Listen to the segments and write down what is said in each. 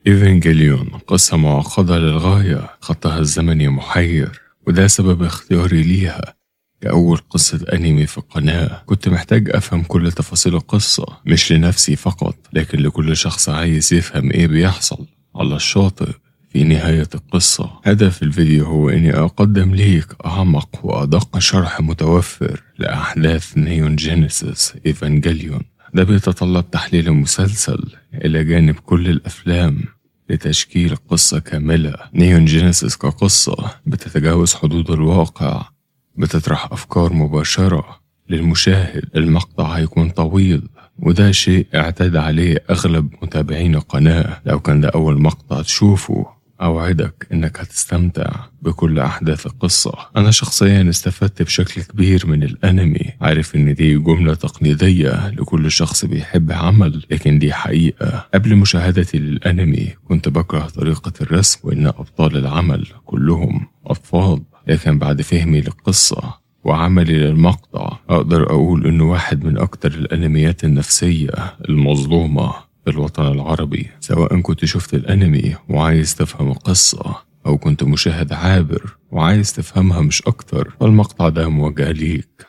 إيفانجيليون قصة معقدة للغاية خطها الزمني محير وده سبب اختياري ليها كأول قصة أنمي في القناة كنت محتاج أفهم كل تفاصيل القصة مش لنفسي فقط لكن لكل شخص عايز يفهم إيه بيحصل على الشاطئ في نهاية القصة هدف الفيديو هو إني أقدم ليك أعمق وأدق شرح متوفر لأحداث نيون جينيسيس إيفانجيليون ده بيتطلب تحليل المسلسل إلى جانب كل الأفلام لتشكيل قصة كاملة نيون جينيسيس كقصة بتتجاوز حدود الواقع بتطرح أفكار مباشرة للمشاهد المقطع هيكون طويل وده شيء اعتاد عليه أغلب متابعين القناة لو كان ده أول مقطع تشوفه أوعدك إنك هتستمتع بكل أحداث القصة أنا شخصيا استفدت بشكل كبير من الأنمي عارف إن دي جملة تقليدية لكل شخص بيحب عمل لكن دي حقيقة قبل مشاهدتي للأنمي كنت بكره طريقة الرسم وإن أبطال العمل كلهم أطفال لكن بعد فهمي للقصة وعملي للمقطع أقدر أقول إنه واحد من أكتر الأنميات النفسية المظلومة في الوطن العربي سواء كنت شفت الأنمي وعايز تفهم القصة أو كنت مشاهد عابر وعايز تفهمها مش أكتر فالمقطع ده موجه ليك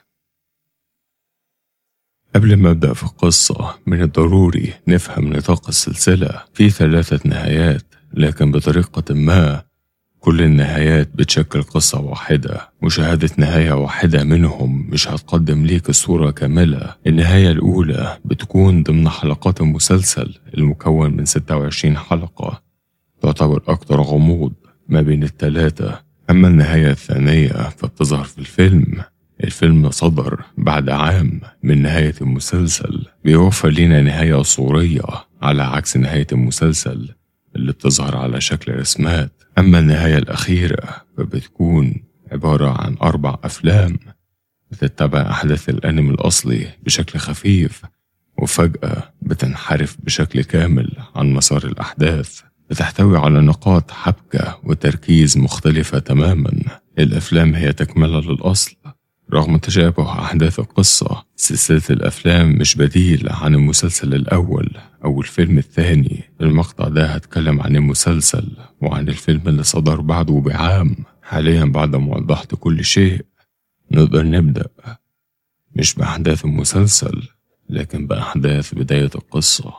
قبل ما أبدأ في القصة من الضروري نفهم نطاق السلسلة في ثلاثة نهايات لكن بطريقة ما كل النهايات بتشكل قصة واحدة مشاهدة نهاية واحدة منهم مش هتقدم ليك الصورة كاملة النهاية الأولى بتكون ضمن حلقات المسلسل المكون من 26 حلقة تعتبر أكتر غموض ما بين التلاتة أما النهاية الثانية فبتظهر في الفيلم الفيلم صدر بعد عام من نهاية المسلسل بيوفر لنا نهاية صورية على عكس نهاية المسلسل اللي بتظهر على شكل رسمات أما النهاية الأخيرة فبتكون عبارة عن أربع أفلام بتتبع أحداث الأنمي الأصلي بشكل خفيف وفجأة بتنحرف بشكل كامل عن مسار الأحداث بتحتوي على نقاط حبكة وتركيز مختلفة تماما الأفلام هي تكملة للأصل رغم تشابه أحداث القصة سلسلة الأفلام مش بديل عن المسلسل الأول أو الفيلم الثاني المقطع ده هتكلم عن المسلسل وعن الفيلم اللي صدر بعده بعام حاليا بعد ما وضحت كل شيء نقدر نبدأ مش بأحداث المسلسل لكن بأحداث بداية القصة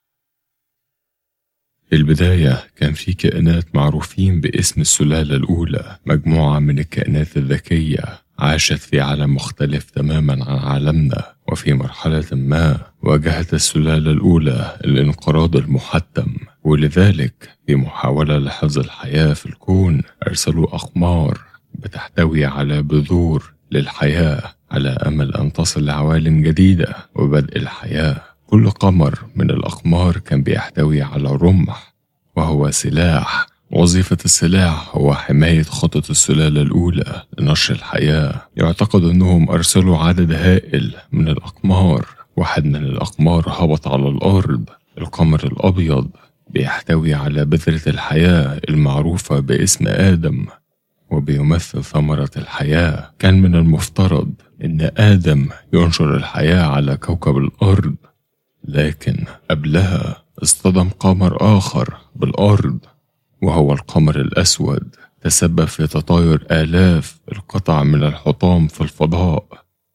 في البداية كان في كائنات معروفين باسم السلالة الأولى مجموعة من الكائنات الذكية عاشت في عالم مختلف تماما عن عالمنا وفي مرحلة ما واجهت السلالة الأولى الانقراض المحتم ولذلك في محاولة لحفظ الحياة في الكون أرسلوا أقمار بتحتوي على بذور للحياة على أمل أن تصل لعوالم جديدة وبدء الحياة كل قمر من الأقمار كان بيحتوي على رمح وهو سلاح وظيفة السلاح هو حماية خطة السلالة الأولى لنشر الحياة يعتقد أنهم أرسلوا عدد هائل من الأقمار واحد من الأقمار هبط على الأرض القمر الأبيض بيحتوي على بذرة الحياة المعروفة باسم آدم وبيمثل ثمرة الحياة كان من المفترض أن آدم ينشر الحياة على كوكب الأرض لكن قبلها اصطدم قمر آخر بالأرض وهو القمر الأسود تسبب في تطاير آلاف القطع من الحطام في الفضاء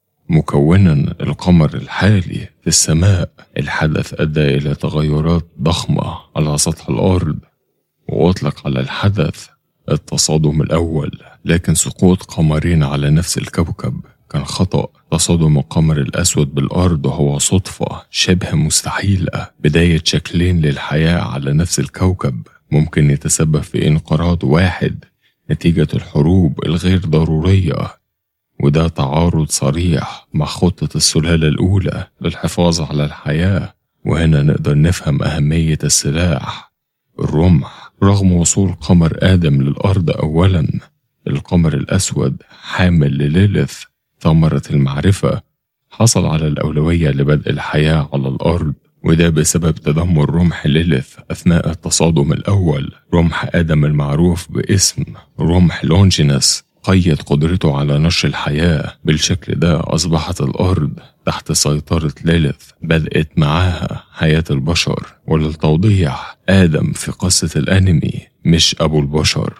مكونا القمر الحالي في السماء الحدث أدى إلى تغيرات ضخمة على سطح الأرض وأطلق على الحدث التصادم الأول لكن سقوط قمرين على نفس الكوكب كان خطأ تصادم القمر الأسود بالأرض هو صدفة شبه مستحيلة بداية شكلين للحياة على نفس الكوكب ممكن يتسبب في انقراض واحد نتيجة الحروب الغير ضرورية وده تعارض صريح مع خطة السلالة الأولى للحفاظ على الحياة وهنا نقدر نفهم أهمية السلاح الرمح رغم وصول قمر آدم للأرض أولا القمر الأسود حامل لليلث ثمرة المعرفة حصل على الأولوية لبدء الحياة على الأرض وده بسبب تدمر رمح ليلث أثناء التصادم الأول رمح آدم المعروف باسم رمح لونجينس قيد قدرته على نشر الحياة بالشكل ده أصبحت الأرض تحت سيطرة ليلث بدأت معاها حياة البشر وللتوضيح آدم في قصة الأنمي مش أبو البشر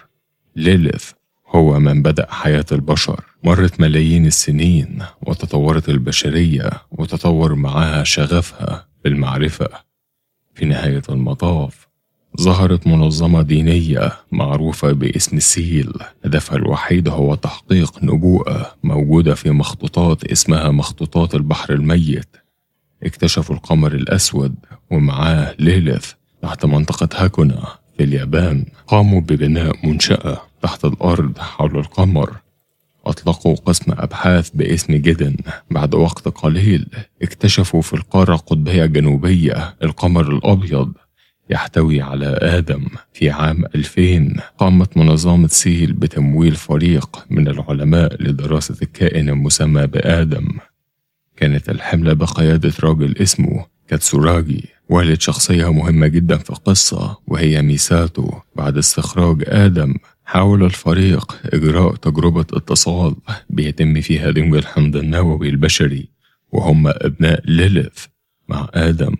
ليلث هو من بدأ حياة البشر مرت ملايين السنين وتطورت البشرية وتطور معاها شغفها بالمعرفة في نهاية المطاف ظهرت منظمة دينية معروفة باسم سيل هدفها الوحيد هو تحقيق نبوءة موجودة في مخطوطات اسمها مخطوطات البحر الميت اكتشفوا القمر الأسود ومعاه ليلث تحت منطقة هاكونا في اليابان قاموا ببناء منشأة تحت الأرض حول القمر أطلقوا قسم أبحاث باسم جدن بعد وقت قليل اكتشفوا في القارة القطبية الجنوبية القمر الأبيض يحتوي على آدم في عام 2000 قامت منظمة سيل بتمويل فريق من العلماء لدراسة الكائن المسمى بآدم كانت الحملة بقيادة راجل اسمه كاتسوراجي والد شخصية مهمة جدا في القصة وهي ميساتو بعد استخراج آدم حاول الفريق إجراء تجربة اتصال بيتم فيها دمج الحمض النووي البشري وهم أبناء ليليث مع آدم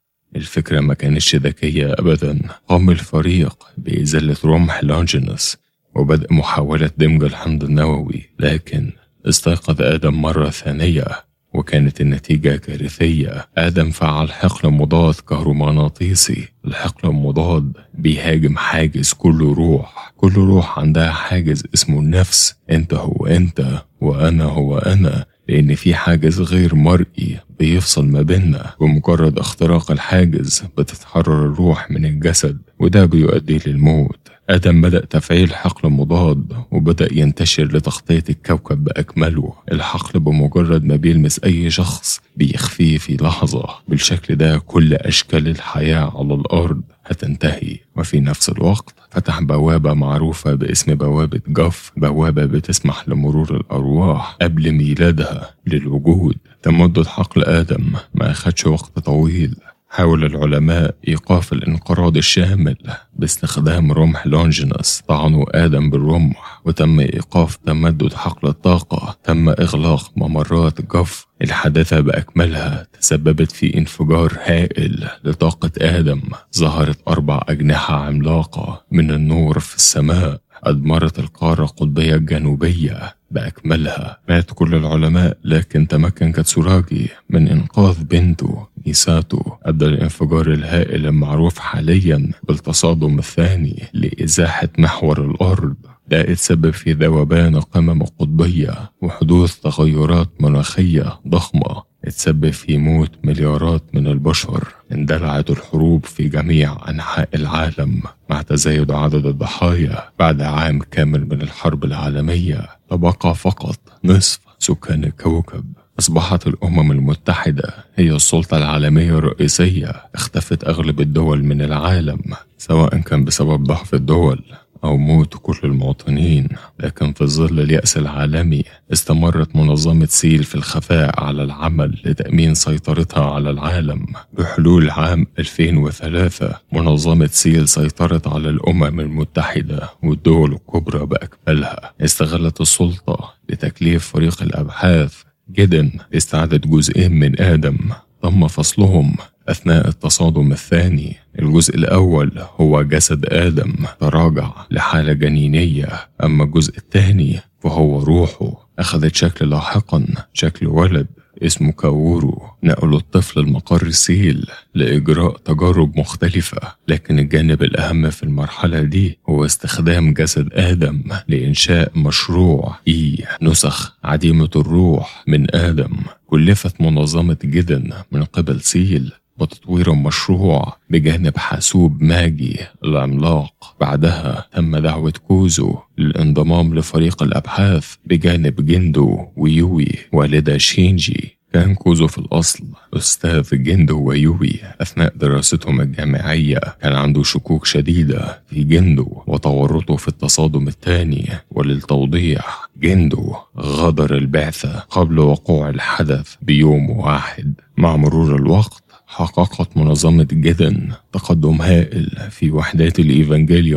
الفكرة ما كانتش ذكية أبدا قام الفريق بإزالة رمح لونجينوس وبدء محاولة دمج الحمض النووي لكن استيقظ آدم مرة ثانية وكانت النتيجة كارثية آدم فعل حقل مضاد كهرومغناطيسي الحقل المضاد بيهاجم حاجز كل روح كل روح عندها حاجز اسمه النفس انت هو انت وانا هو انا لأن في حاجز غير مرئي بيفصل ما بيننا بمجرد اختراق الحاجز بتتحرر الروح من الجسد وده بيؤدي للموت آدم بدأ تفعيل حقل مضاد وبدأ ينتشر لتغطية الكوكب بأكمله الحقل بمجرد ما بيلمس أي شخص بيخفيه في لحظة بالشكل ده كل أشكال الحياة على الأرض هتنتهي وفي نفس الوقت فتح بوابة معروفة باسم بوابة جف بوابة بتسمح لمرور الأرواح قبل ميلادها للوجود تمدد حقل آدم ما أخدش وقت طويل حاول العلماء إيقاف الانقراض الشامل باستخدام رمح لونجينوس طعنوا آدم بالرمح وتم إيقاف تمدد حقل الطاقة تم إغلاق ممرات جف الحادثة بأكملها تسببت في انفجار هائل لطاقة آدم ظهرت أربع أجنحة عملاقة من النور في السماء أدمرت القارة القطبية الجنوبية بأكملها مات كل العلماء لكن تمكن كاتسوراجي من إنقاذ بنته ميساتو أدى الانفجار الهائل المعروف حاليا بالتصادم الثاني لإزاحة محور الأرض ده اتسبب في ذوبان القمم القطبية وحدوث تغيرات مناخية ضخمة اتسبب في موت مليارات من البشر اندلعت الحروب في جميع أنحاء العالم مع تزايد عدد الضحايا بعد عام كامل من الحرب العالمية تبقى فقط نصف سكان الكوكب أصبحت الأمم المتحدة هي السلطة العالمية الرئيسية اختفت أغلب الدول من العالم سواء كان بسبب ضعف الدول أو موت كل المواطنين لكن في ظل اليأس العالمي استمرت منظمة سيل في الخفاء على العمل لتأمين سيطرتها على العالم بحلول عام 2003 منظمة سيل سيطرت على الأمم المتحدة والدول الكبرى بأكملها استغلت السلطة لتكليف فريق الأبحاث جدا لاستعادة جزئين من آدم تم فصلهم أثناء التصادم الثاني الجزء الأول هو جسد آدم تراجع لحالة جنينية أما الجزء الثاني فهو روحه أخذت شكل لاحقا شكل ولد اسمه كاورو نقلوا الطفل المقر سيل لإجراء تجارب مختلفة لكن الجانب الأهم في المرحلة دي هو استخدام جسد آدم لإنشاء مشروع إي نسخ عديمة الروح من آدم كلفت منظمة جدن من قبل سيل وتطوير المشروع بجانب حاسوب ماجي العملاق بعدها تم دعوة كوزو للانضمام لفريق الأبحاث بجانب جندو ويوي والدة شينجي كان كوزو في الأصل أستاذ جندو ويوي أثناء دراستهم الجامعية كان عنده شكوك شديدة في جندو وتورطه في التصادم الثاني وللتوضيح جندو غادر البعثة قبل وقوع الحدث بيوم واحد مع مرور الوقت حققت منظمة جدن تقدم هائل في وحدات الإيفانجيليون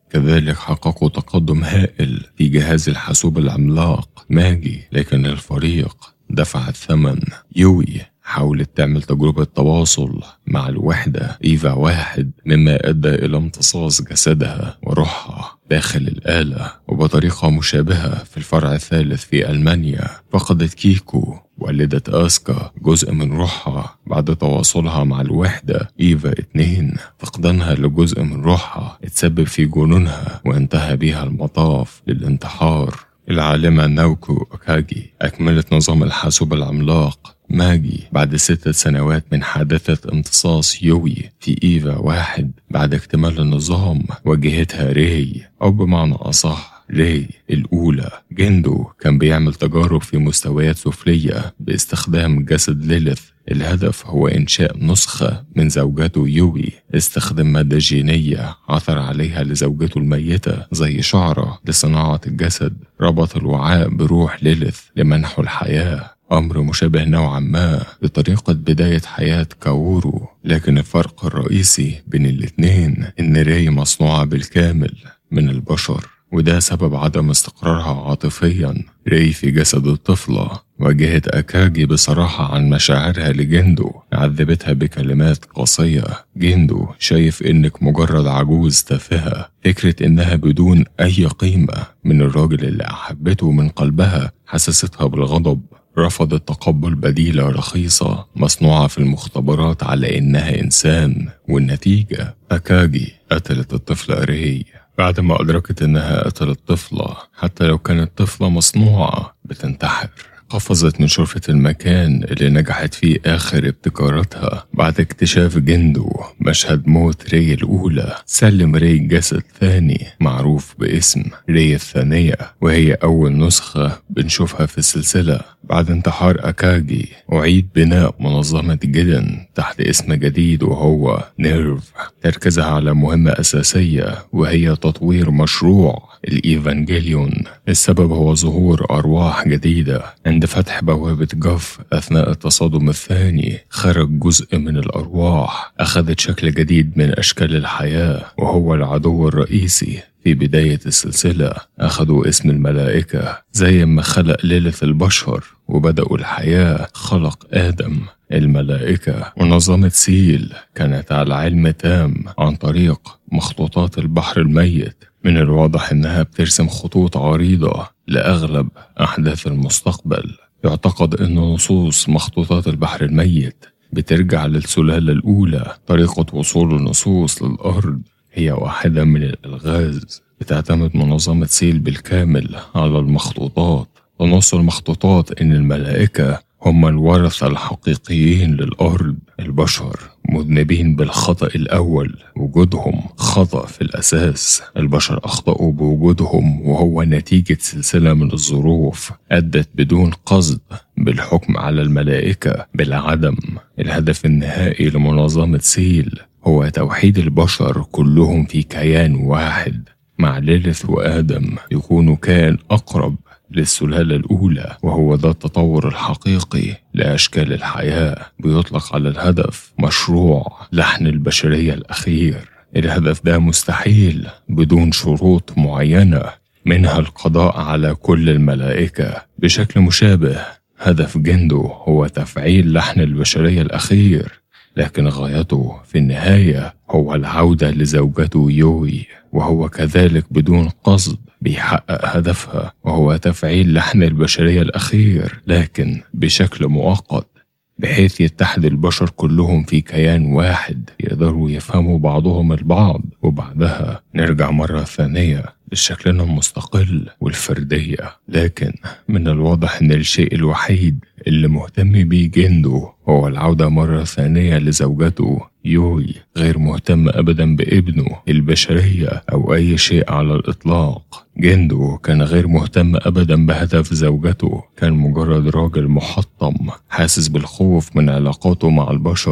كذلك حققوا تقدم هائل في جهاز الحاسوب العملاق ماجي لكن الفريق دفع الثمن يوي حاولت تعمل تجربة تواصل مع الوحدة إيفا واحد مما أدى إلى امتصاص جسدها وروحها داخل الآلة وبطريقة مشابهة في الفرع الثالث في ألمانيا فقدت كيكو والدة آسكا جزء من روحها بعد تواصلها مع الوحدة إيفا اتنين فقدانها لجزء من روحها اتسبب في جنونها وانتهى بها المطاف للانتحار العالمة ناوكو أوكاجي أكملت نظام الحاسوب العملاق ماجي بعد ستة سنوات من حادثة امتصاص يوي في إيفا واحد بعد اكتمال النظام واجهتها ري أو بمعنى أصح ري الأولى جندو كان بيعمل تجارب في مستويات سفلية باستخدام جسد ليلث الهدف هو إنشاء نسخة من زوجته يوي استخدم مادة جينية عثر عليها لزوجته الميتة زي شعرة لصناعة الجسد ربط الوعاء بروح ليلث لمنحه الحياة أمر مشابه نوعا ما لطريقة بداية حياة كاورو لكن الفرق الرئيسي بين الاتنين إن ري مصنوعة بالكامل من البشر وده سبب عدم استقرارها عاطفيا ري في جسد الطفلة واجهت أكاجي بصراحة عن مشاعرها لجندو عذبتها بكلمات قاسية جندو شايف إنك مجرد عجوز تافهة فكرة إنها بدون أي قيمة من الراجل اللي أحبته من قلبها حسستها بالغضب رفضت تقبل بديلة رخيصة مصنوعة في المختبرات على إنها إنسان والنتيجة أكاجي قتلت الطفلة ري بعد ما أدركت إنها قتلت طفلة حتى لو كانت طفلة مصنوعة بتنتحر قفزت من شرفة المكان اللي نجحت فيه آخر ابتكاراتها بعد اكتشاف جندو مشهد موت ري الأولى سلم ري جسد ثاني معروف باسم ري الثانية وهي أول نسخة بنشوفها في السلسلة بعد انتحار أكاجي أعيد بناء منظمة جيدن تحت اسم جديد وهو نيرف تركيزها على مهمة أساسية وهي تطوير مشروع الإيفانجيليون السبب هو ظهور أرواح جديدة عند فتح بوابة جاف أثناء التصادم الثاني خرج جزء من الأرواح أخذت شكل جديد من أشكال الحياة وهو العدو الرئيسي في بداية السلسلة أخذوا اسم الملائكة زي ما خلق ليلة البشر وبدأوا الحياة خلق آدم الملائكة منظمة سيل كانت على علم تام عن طريق مخطوطات البحر الميت من الواضح إنها بترسم خطوط عريضة لأغلب أحداث المستقبل يعتقد أن نصوص مخطوطات البحر الميت بترجع للسلالة الأولى طريقة وصول النصوص للأرض هي واحدة من الألغاز بتعتمد منظمة سيل بالكامل على المخطوطات تنص المخطوطات إن الملائكة هم الورثة الحقيقيين للأرض البشر مذنبين بالخطأ الأول وجودهم خطأ في الأساس البشر أخطأوا بوجودهم وهو نتيجة سلسلة من الظروف أدت بدون قصد بالحكم على الملائكة بالعدم الهدف النهائي لمنظمة سيل هو توحيد البشر كلهم في كيان واحد مع ليلث وآدم يكونوا كائن أقرب للسلالة الأولى وهو ذا التطور الحقيقي لأشكال الحياة بيطلق على الهدف مشروع لحن البشرية الأخير الهدف ده مستحيل بدون شروط معينة منها القضاء على كل الملائكة بشكل مشابه هدف جندو هو تفعيل لحن البشرية الأخير لكن غايته في النهاية هو العودة لزوجته يوي وهو كذلك بدون قصد بيحقق هدفها وهو تفعيل لحن البشرية الأخير لكن بشكل مؤقت بحيث يتحد البشر كلهم في كيان واحد يقدروا يفهموا بعضهم البعض وبعدها نرجع مرة ثانية لشكلنا المستقل والفردية لكن من الواضح أن الشيء الوحيد اللي مهتم بيه جندو هو العودة مرة ثانية لزوجته يوي غير مهتم أبدا بابنه البشرية أو أي شيء على الإطلاق جندو كان غير مهتم أبدا بهدف زوجته كان مجرد راجل محطم حاسس بالخوف من علاقاته مع البشر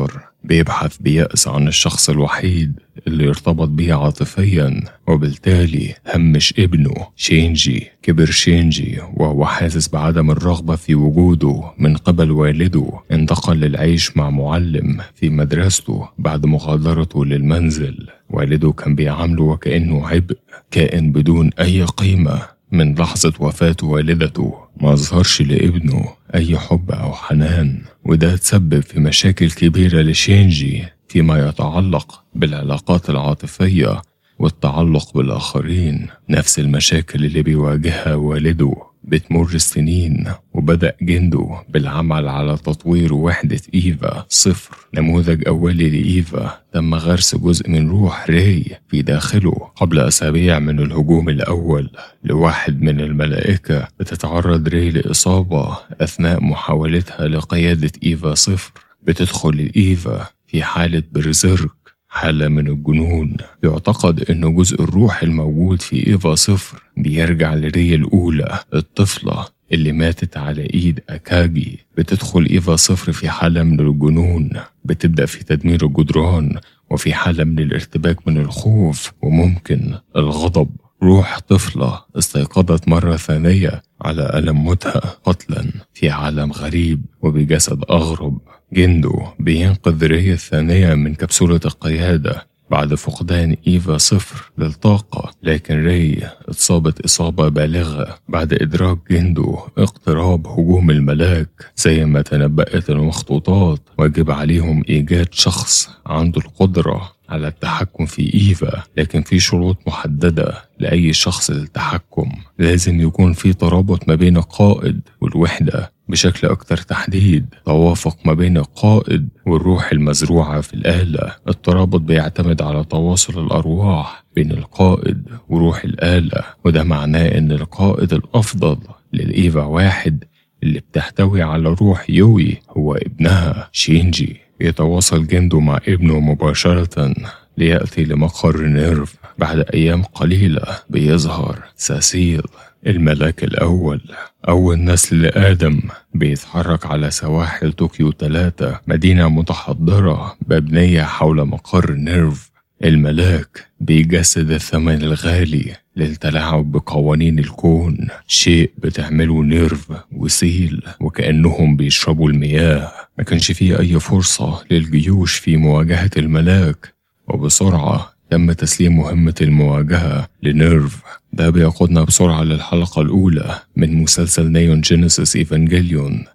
بيبحث بيأس عن الشخص الوحيد اللي ارتبط بيه عاطفيا وبالتالي همش ابنه شينجي كبر شينجي وهو حاسس بعدم الرغبة في وجوده من قبل والده انتقل للعيش مع معلم في مدرسته بعد مغادرته للمنزل والده كان بيعامله وكأنه عبء كائن بدون أي قيمة من لحظة وفاة والدته ما أظهرش لابنه أي حب أو حنان وده تسبب في مشاكل كبيرة لشينجي فيما يتعلق بالعلاقات العاطفية والتعلق بالآخرين نفس المشاكل اللي بيواجهها والده بتمر السنين وبدأ جندو بالعمل على تطوير وحدة إيفا صفر نموذج أولي لإيفا تم غرس جزء من روح راي في داخله قبل أسابيع من الهجوم الأول لواحد من الملائكة بتتعرض راي لإصابة أثناء محاولتها لقيادة إيفا صفر بتدخل الإيفا في حالة برزيرك حالة من الجنون يعتقد أن جزء الروح الموجود في إيفا صفر بيرجع لري الأولى الطفلة اللي ماتت على إيد أكاجي بتدخل إيفا صفر في حالة من الجنون بتبدأ في تدمير الجدران وفي حالة من الارتباك من الخوف وممكن الغضب روح طفلة استيقظت مرة ثانية على ألم موتها قتلا في عالم غريب وبجسد أغرب جندو بينقذ ري الثانية من كبسولة القيادة بعد فقدان إيفا صفر للطاقة لكن ري اتصابت إصابة بالغة بعد إدراك جندو اقتراب هجوم الملاك زي ما تنبأت المخطوطات واجب عليهم إيجاد شخص عنده القدرة على التحكم في إيفا لكن في شروط محددة لأي شخص للتحكم لازم يكون في ترابط ما بين القائد والوحدة بشكل أكثر تحديد توافق ما بين القائد والروح المزروعة في الآلة الترابط بيعتمد على تواصل الأرواح بين القائد وروح الآلة وده معناه إن القائد الأفضل للإيفا واحد اللي بتحتوي على روح يوي هو ابنها شينجي يتواصل جندو مع ابنه مباشرة ليأتي لمقر نيرف بعد أيام قليلة بيظهر ساسيل الملاك الأول أول نسل لآدم بيتحرك على سواحل طوكيو ثلاثة مدينة متحضرة مبنية حول مقر نيرف الملاك بيجسد الثمن الغالي للتلاعب بقوانين الكون شيء بتعمله نيرف وسيل وكأنهم بيشربوا المياه ما كانش فيه أي فرصة للجيوش في مواجهة الملاك وبسرعة تم تسليم مهمة المواجهة لنيرف ده بيقودنا بسرعة للحلقة الأولى من مسلسل نيون جينيسيس إيفانجيليون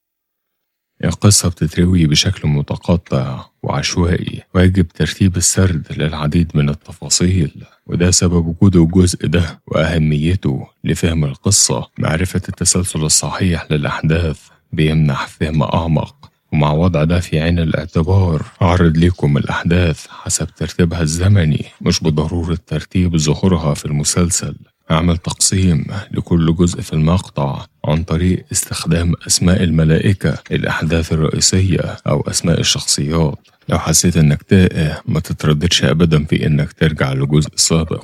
القصة بتتروي بشكل متقطع وعشوائي ويجب ترتيب السرد للعديد من التفاصيل وده سبب وجود الجزء ده وأهميته لفهم القصة معرفة التسلسل الصحيح للأحداث بيمنح فهم أعمق ومع وضع ده في عين الاعتبار أعرض لكم الأحداث حسب ترتيبها الزمني مش بضرورة ترتيب ظهورها في المسلسل أعمل تقسيم لكل جزء في المقطع عن طريق استخدام أسماء الملائكة الأحداث الرئيسية أو أسماء الشخصيات لو حسيت إنك تائه ما تترددش أبدا في إنك ترجع لجزء سابق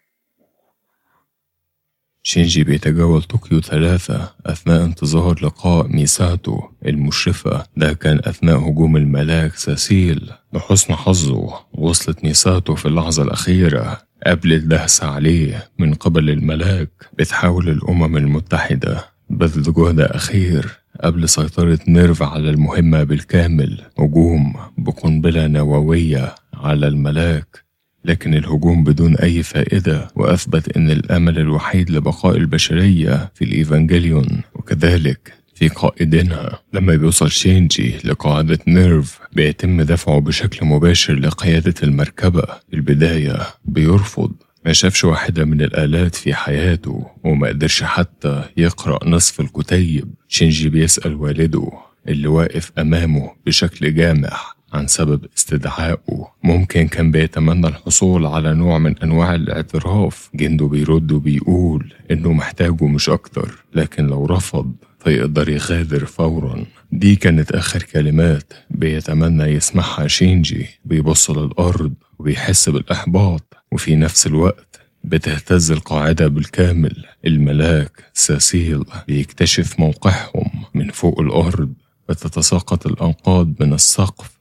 شينجي بيتجول طوكيو ثلاثة أثناء انتظار لقاء ميساتو المشرفة ده كان أثناء هجوم الملاك ساسيل لحسن حظه وصلت ميساتو في اللحظة الأخيرة قبل الدهس عليه من قبل الملاك بتحاول الأمم المتحدة بذل جهد أخير قبل سيطرة نيرف على المهمة بالكامل هجوم بقنبلة نووية على الملاك لكن الهجوم بدون أي فائدة وأثبت أن الأمل الوحيد لبقاء البشرية في الإيفانجيليون وكذلك في قائدينها لما بيوصل شينجي لقاعدة نيرف بيتم دفعه بشكل مباشر لقيادة المركبة في البداية بيرفض ما شافش واحدة من الآلات في حياته وما قدرش حتى يقرأ نصف الكتيب شينجي بيسأل والده اللي واقف أمامه بشكل جامح عن سبب استدعائه ممكن كان بيتمنى الحصول على نوع من أنواع الاعتراف جندو بيرد وبيقول إنه محتاجه مش أكتر لكن لو رفض فيقدر يغادر فورا دي كانت آخر كلمات بيتمنى يسمعها شينجي بيبص للأرض وبيحس بالإحباط وفي نفس الوقت بتهتز القاعدة بالكامل الملاك ساسيل بيكتشف موقعهم من فوق الأرض بتتساقط الأنقاض من السقف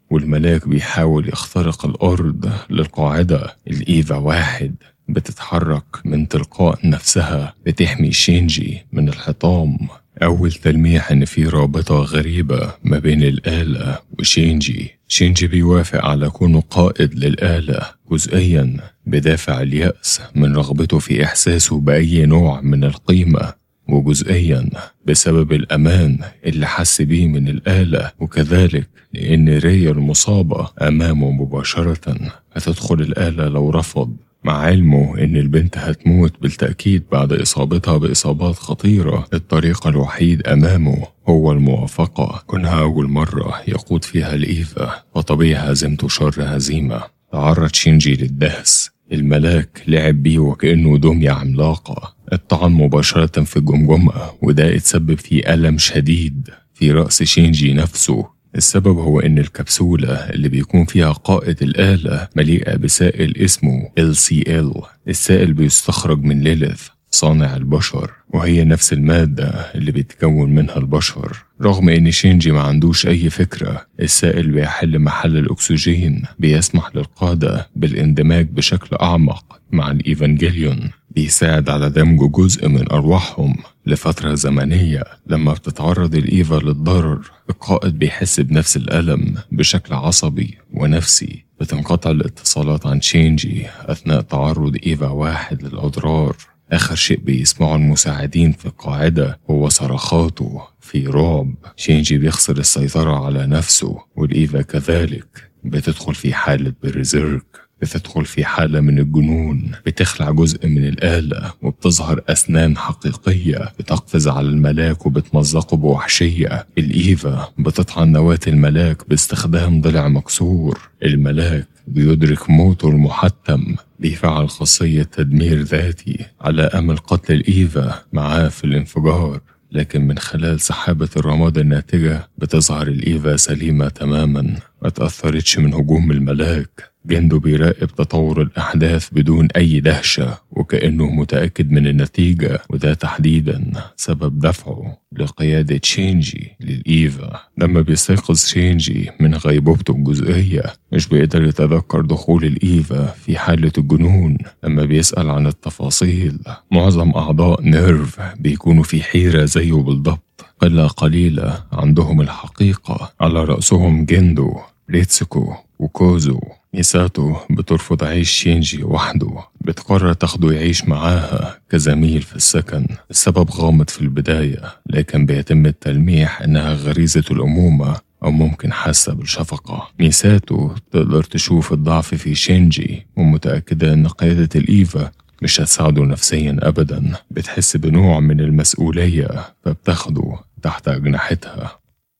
والملاك بيحاول يخترق الأرض للقاعدة الإيفا واحد بتتحرك من تلقاء نفسها بتحمي شينجي من الحطام أول تلميح إن في رابطة غريبة ما بين الآلة وشينجي شينجي بيوافق على كونه قائد للآلة جزئيا بدافع اليأس من رغبته في إحساسه بأي نوع من القيمة وجزئيا بسبب الأمان اللي حس بيه من الآلة وكذلك لأن ريا المصابة أمامه مباشرة هتدخل الآلة لو رفض مع علمه إن البنت هتموت بالتأكيد بعد إصابتها بإصابات خطيرة الطريق الوحيد أمامه هو الموافقة كونها أول مرة يقود فيها الإيفا فطبيعي هزيمته شر هزيمة تعرض شينجي للدهس الملاك لعب بيه وكأنه دمية عملاقة الطعن مباشرة في الجمجمة وده اتسبب في ألم شديد في رأس شينجي نفسه السبب هو إن الكبسولة اللي بيكون فيها قائد الآلة مليئة بسائل اسمه LCL السائل بيستخرج من ليلث صانع البشر وهي نفس المادة اللي بيتكون منها البشر رغم إن شينجي ما عندوش أي فكرة السائل بيحل محل الأكسجين بيسمح للقادة بالاندماج بشكل أعمق مع الإيفانجيليون بيساعد على دمج جزء من أرواحهم لفترة زمنية لما بتتعرض الإيفا للضرر القائد بيحس بنفس الألم بشكل عصبي ونفسي بتنقطع الاتصالات عن شينجي أثناء تعرض إيفا واحد للأضرار آخر شيء بيسمعه المساعدين في القاعدة هو صرخاته في رعب شينجي بيخسر السيطرة على نفسه والإيفا كذلك بتدخل في حالة برزيرك بتدخل في حالة من الجنون بتخلع جزء من الآلة وبتظهر أسنان حقيقية بتقفز على الملاك وبتمزقه بوحشية الإيفا بتطعن نواة الملاك باستخدام ضلع مكسور الملاك بيدرك موته المحتم بيفعل خاصية تدمير ذاتي على أمل قتل الإيفا معاه في الانفجار لكن من خلال سحابة الرماد الناتجة بتظهر الإيفا سليمة تماما ما تأثرتش من هجوم الملاك جندو بيراقب تطور الأحداث بدون أي دهشة وكأنه متأكد من النتيجة وده تحديدا سبب دفعه لقيادة شينجي للإيفا لما بيستيقظ شينجي من غيبوبته الجزئية مش بيقدر يتذكر دخول الإيفا في حالة الجنون لما بيسأل عن التفاصيل معظم أعضاء نيرف بيكونوا في حيرة زيه بالضبط قلة قليلة عندهم الحقيقة على رأسهم جندو ريتسكو وكوزو ميساتو بترفض عيش شينجي وحده بتقرر تاخده يعيش معاها كزميل في السكن السبب غامض في البداية لكن بيتم التلميح إنها غريزة الأمومة أو ممكن حاسة بالشفقة ميساتو تقدر تشوف الضعف في شينجي ومتأكدة إن قيادة الإيفا مش هتساعده نفسيا أبدا بتحس بنوع من المسؤولية فبتاخده تحت أجنحتها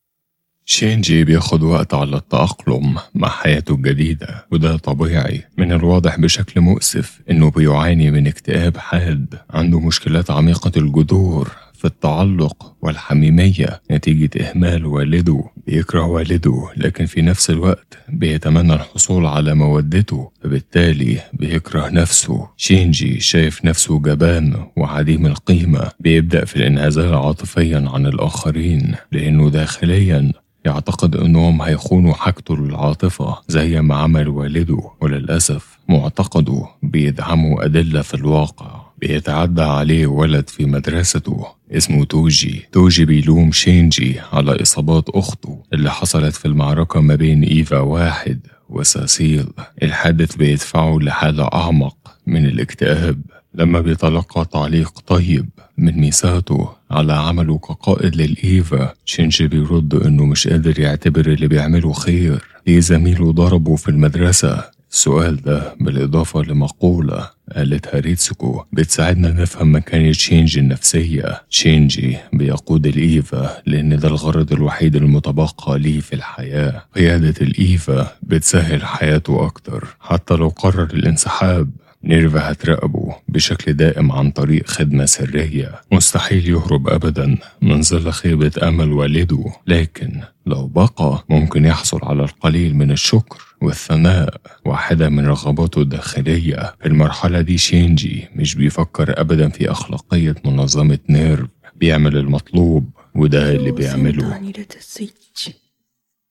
شينجي بياخد وقت على التأقلم مع حياته الجديدة وده طبيعي من الواضح بشكل مؤسف إنه بيعاني من اكتئاب حاد عنده مشكلات عميقة الجذور في التعلق والحميمية نتيجة إهمال والده بيكره والده لكن في نفس الوقت بيتمنى الحصول على مودته فبالتالي بيكره نفسه شينجي شايف نفسه جبان وعديم القيمة بيبدأ في الانعزال عاطفيا عن الآخرين لأنه داخليا يعتقد انهم هيخونوا حاجته للعاطفة زي ما عمل والده وللأسف معتقده بيدعموا أدلة في الواقع بيتعدى عليه ولد في مدرسته اسمه توجي توجي بيلوم شينجي على إصابات أخته اللي حصلت في المعركة ما بين إيفا واحد وساسيل الحادث بيدفعه لحالة أعمق من الاكتئاب لما بيتلقى تعليق طيب من ميساتو على عمله كقائد للإيفا شينجي بيرد إنه مش قادر يعتبر اللي بيعمله خير ليه زميله ضربه في المدرسة السؤال ده بالإضافة لمقولة قالتها ريتسوكو بتساعدنا نفهم مكانة شينجي النفسية شينجي بيقود الإيفا لأن ده الغرض الوحيد المتبقى ليه في الحياة قيادة الإيفا بتسهل حياته أكتر حتى لو قرر الانسحاب نيرفا هتراقبه بشكل دائم عن طريق خدمة سرية مستحيل يهرب أبدا من ظل خيبة أمل والده لكن لو بقى ممكن يحصل على القليل من الشكر والثناء واحدة من رغباته الداخلية في المرحلة دي شينجي مش بيفكر أبدا في أخلاقية منظمة نيرف بيعمل المطلوب وده اللي بيعمله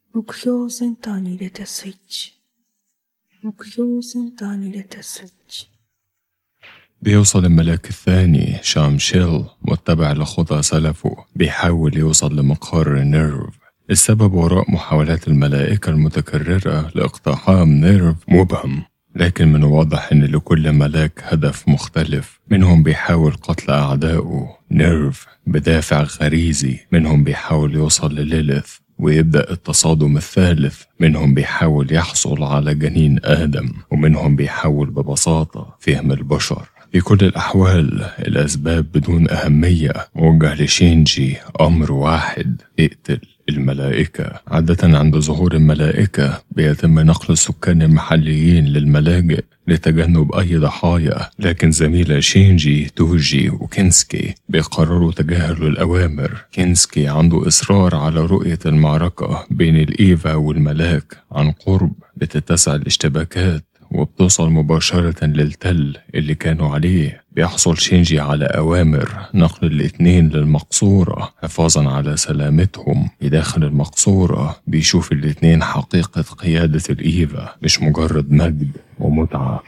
目標センターに入れてスイッチ。目標センターに入れてスイッチ。 بيوصل الملاك الثاني شام شيل متبع لخطى سلفه بيحاول يوصل لمقر نيرف السبب وراء محاولات الملائكة المتكررة لاقتحام نيرف مبهم لكن من الواضح أن لكل ملاك هدف مختلف منهم بيحاول قتل أعدائه نيرف بدافع غريزي منهم بيحاول يوصل لليلث ويبدأ التصادم الثالث منهم بيحاول يحصل على جنين آدم ومنهم بيحاول ببساطة فهم البشر في كل الأحوال الأسباب بدون أهمية موجه لشينجي أمر واحد اقتل الملائكة عادة عند ظهور الملائكة بيتم نقل السكان المحليين للملاجئ لتجنب أي ضحايا لكن زميل شينجي توجي وكينسكي بيقرروا تجاهل الأوامر كينسكي عنده إصرار على رؤية المعركة بين الإيفا والملاك عن قرب بتتسع الاشتباكات وبتوصل مباشرة للتل اللي كانوا عليه بيحصل شينجي على أوامر نقل الاتنين للمقصورة حفاظا على سلامتهم في داخل المقصورة بيشوف الاتنين حقيقة قيادة الإيفا مش مجرد مجد ومتعة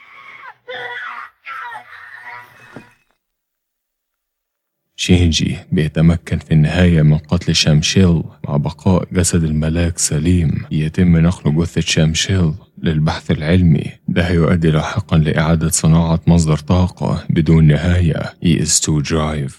شينجي بيتمكن في النهاية من قتل شامشيل مع بقاء جسد الملاك سليم يتم نقل جثة شامشيل للبحث العلمي ده هيؤدي لاحقا لإعادة صناعة مصدر طاقة بدون نهاية ES2 Drive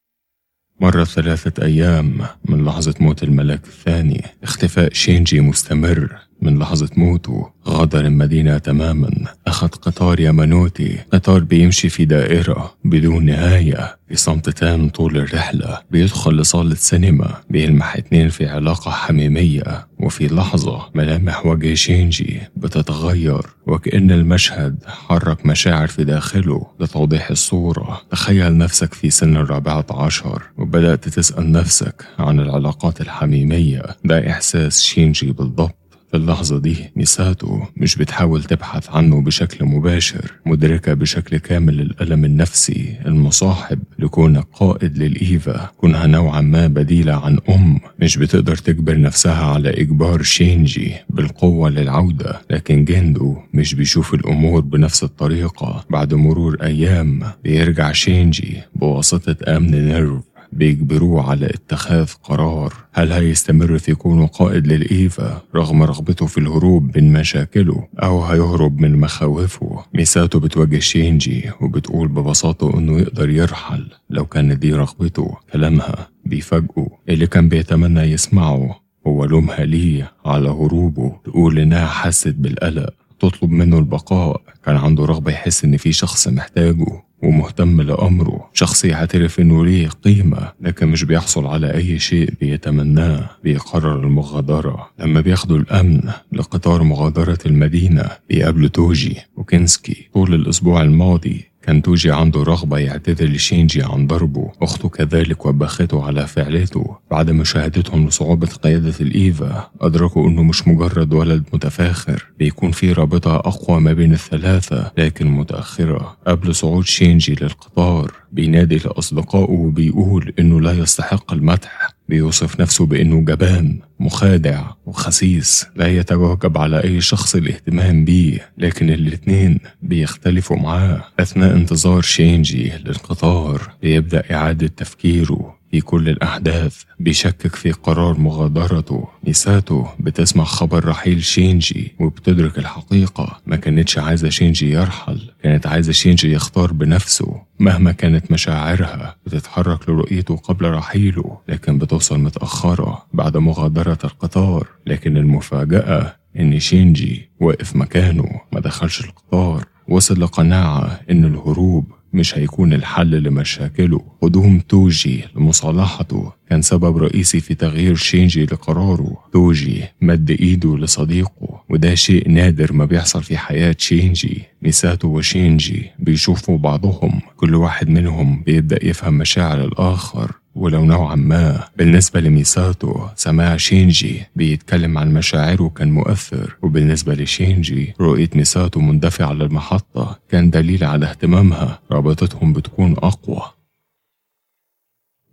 مرت ثلاثة أيام من لحظة موت الملاك الثاني اختفاء شينجي مستمر من لحظة موته غادر المدينة تماما أخذ قطار يامانوتي قطار بيمشي في دائرة بدون نهاية في صمت تام طول الرحلة بيدخل لصالة سينما بيلمح اتنين في علاقة حميمية وفي لحظة ملامح وجه شينجي بتتغير وكأن المشهد حرك مشاعر في داخله لتوضيح الصورة تخيل نفسك في سن الرابعة عشر وبدأت تسأل نفسك عن العلاقات الحميمية ده إحساس شينجي بالضبط في اللحظة دي ميساتو مش بتحاول تبحث عنه بشكل مباشر مدركة بشكل كامل الألم النفسي المصاحب لكونك قائد للإيفا كونها نوعا ما بديلة عن أم مش بتقدر تجبر نفسها على إجبار شينجي بالقوة للعودة لكن جندو مش بيشوف الأمور بنفس الطريقة بعد مرور أيام بيرجع شينجي بواسطة أمن نيرف بيجبروه على اتخاذ قرار هل هيستمر في كونه قائد للإيفا رغم رغبته في الهروب من مشاكله أو هيهرب من مخاوفه ميساتو بتواجه شينجي وبتقول ببساطة إنه يقدر يرحل لو كانت دي رغبته كلامها بيفاجئه اللي كان بيتمنى يسمعه هو لومها ليه على هروبه تقول إنها حست بالقلق تطلب منه البقاء كان عنده رغبة يحس إن في شخص محتاجه ومهتم لأمره شخص يعترف إنه ليه قيمة لكن مش بيحصل على أي شيء بيتمناه بيقرر المغادرة لما بياخدوا الأمن لقطار مغادرة المدينة بيقابلوا توجي وكينسكي طول الأسبوع الماضي كان توجي عنده رغبة يعتذر لشينجي عن ضربه أخته كذلك وبخته على فعلته بعد مشاهدتهم لصعوبة قيادة الإيفا أدركوا أنه مش مجرد ولد متفاخر بيكون في رابطة أقوى ما بين الثلاثة لكن متأخرة قبل صعود شينجي للقطار بينادي لأصدقائه وبيقول إنه لا يستحق المدح بيوصف نفسه بإنه جبان مخادع وخسيس لا يتوجب على أي شخص الاهتمام بيه لكن الاتنين بيختلفوا معاه أثناء انتظار شينجي للقطار بيبدأ إعادة تفكيره في كل الأحداث بيشكك في قرار مغادرته ميساتو بتسمع خبر رحيل شينجي وبتدرك الحقيقة ما كانتش عايزة شينجي يرحل كانت عايزة شينجي يختار بنفسه مهما كانت مشاعرها بتتحرك لرؤيته قبل رحيله لكن بتوصل متأخرة بعد مغادرة القطار لكن المفاجأة إن شينجي واقف مكانه ما دخلش القطار وصل لقناعة إن الهروب مش هيكون الحل لمشاكله قدوم توجي لمصالحته كان سبب رئيسي في تغيير شينجي لقراره توجي مد ايده لصديقه وده شيء نادر ما بيحصل في حياة شينجي ميساتو وشينجي بيشوفوا بعضهم كل واحد منهم بيبدأ يفهم مشاعر الآخر ولو نوعا ما بالنسبة لميساتو سماع شينجي بيتكلم عن مشاعره كان مؤثر وبالنسبة لشينجي رؤية ميساتو مندفعة للمحطة كان دليل على اهتمامها رابطتهم بتكون أقوى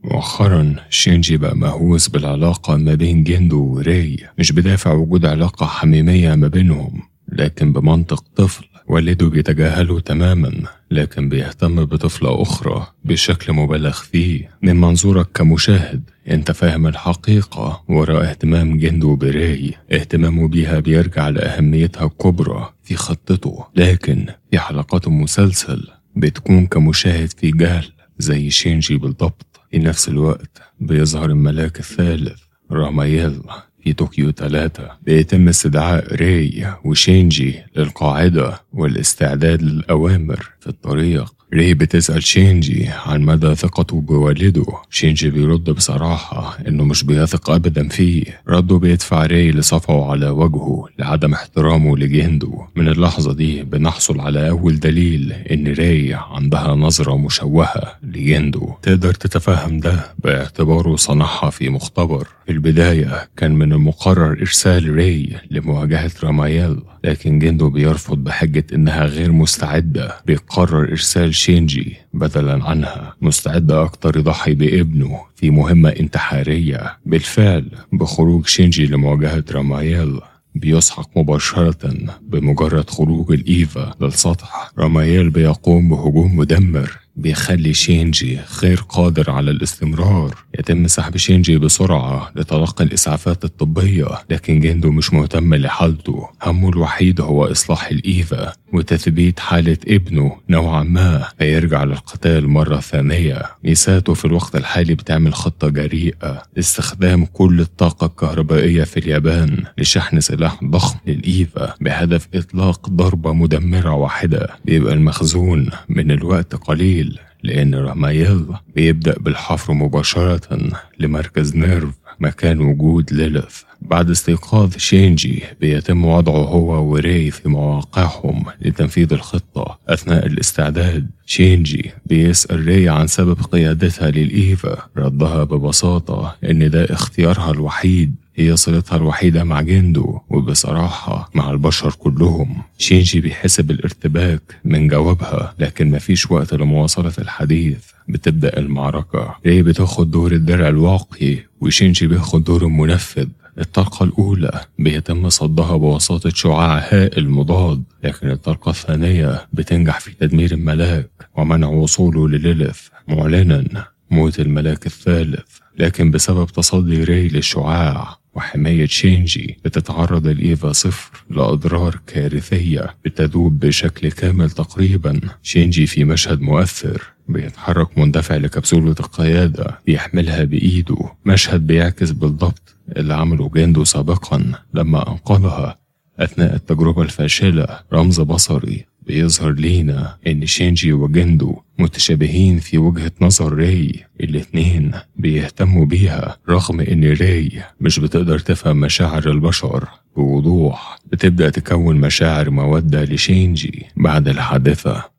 مؤخرا شينجي بقى مهووس بالعلاقة ما بين جندو وراي مش بدافع وجود علاقة حميمية ما بينهم لكن بمنطق طفل والده بيتجاهله تماما لكن بيهتم بطفلة أخرى بشكل مبالغ فيه من منظورك كمشاهد انت فاهم الحقيقة وراء اهتمام جندو براي اهتمامه بيها بيرجع لأهميتها الكبرى في خطته لكن في حلقات المسلسل بتكون كمشاهد في جهل زي شينجي بالضبط في نفس الوقت بيظهر الملاك الثالث رامايل في طوكيو 3 بيتم استدعاء ري وشينجي للقاعدة والاستعداد للأوامر في الطريق ري بتسأل شينجي عن مدى ثقته بوالده شينجي بيرد بصراحة إنه مش بيثق أبدا فيه رده بيدفع ري لصفعه على وجهه لعدم احترامه لجندو من اللحظة دي بنحصل على أول دليل إن ري عندها نظرة مشوهة لجندو تقدر تتفهم ده باعتباره صنعها في مختبر في البداية كان من المقرر إرسال ري لمواجهة رامايل لكن جندو بيرفض بحجة إنها غير مستعدة بيقرر إرسال شينجي بدلا عنها مستعد أكتر يضحي بابنه في مهمة انتحارية بالفعل بخروج شينجي لمواجهة رامايل بيسحق مباشرة بمجرد خروج الإيفا للسطح رامايل بيقوم بهجوم مدمر بيخلي شينجي غير قادر على الاستمرار يتم سحب شينجي بسرعة لتلقي الإسعافات الطبية لكن جندو مش مهتم لحالته همه الوحيد هو إصلاح الإيفا وتثبيت حالة ابنه نوعا ما فيرجع للقتال مرة ثانية ميساتو في الوقت الحالي بتعمل خطة جريئة لاستخدام كل الطاقة الكهربائية في اليابان لشحن سلاح ضخم للإيفا بهدف إطلاق ضربة مدمرة واحدة بيبقى المخزون من الوقت قليل لأن رامايل بيبدأ بالحفر مباشرة لمركز نيرف مكان وجود ليلث بعد استيقاظ شينجي بيتم وضعه هو وري في مواقعهم لتنفيذ الخطة أثناء الاستعداد شينجي بيسأل ري عن سبب قيادتها للإيفا ردها ببساطة إن ده اختيارها الوحيد هي صلتها الوحيدة مع جندو وبصراحة مع البشر كلهم شينجي بيحس بالارتباك من جوابها لكن مفيش وقت لمواصلة الحديث بتبدأ المعركة ري بتاخد دور الدرع الواقي وشينجي بياخد دور المنفذ الطلقة الأولى بيتم صدها بواسطة شعاع هائل مضاد لكن الطلقة الثانية بتنجح في تدمير الملاك ومنع وصوله لليلث معلنا موت الملاك الثالث لكن بسبب تصدي ري للشعاع وحماية شينجي بتتعرض الإيفا صفر لأضرار كارثية بتذوب بشكل كامل تقريبا شينجي في مشهد مؤثر بيتحرك مندفع لكبسولة القيادة بيحملها بإيده مشهد بيعكس بالضبط اللي عمله جاندو سابقا لما أنقذها أثناء التجربة الفاشلة رمز بصري بيظهر لينا إن شينجي وجندو متشابهين في وجهة نظر راي الاتنين بيهتموا بيها رغم إن راي مش بتقدر تفهم مشاعر البشر بوضوح بتبدأ تكون مشاعر مودة لشينجي بعد الحادثة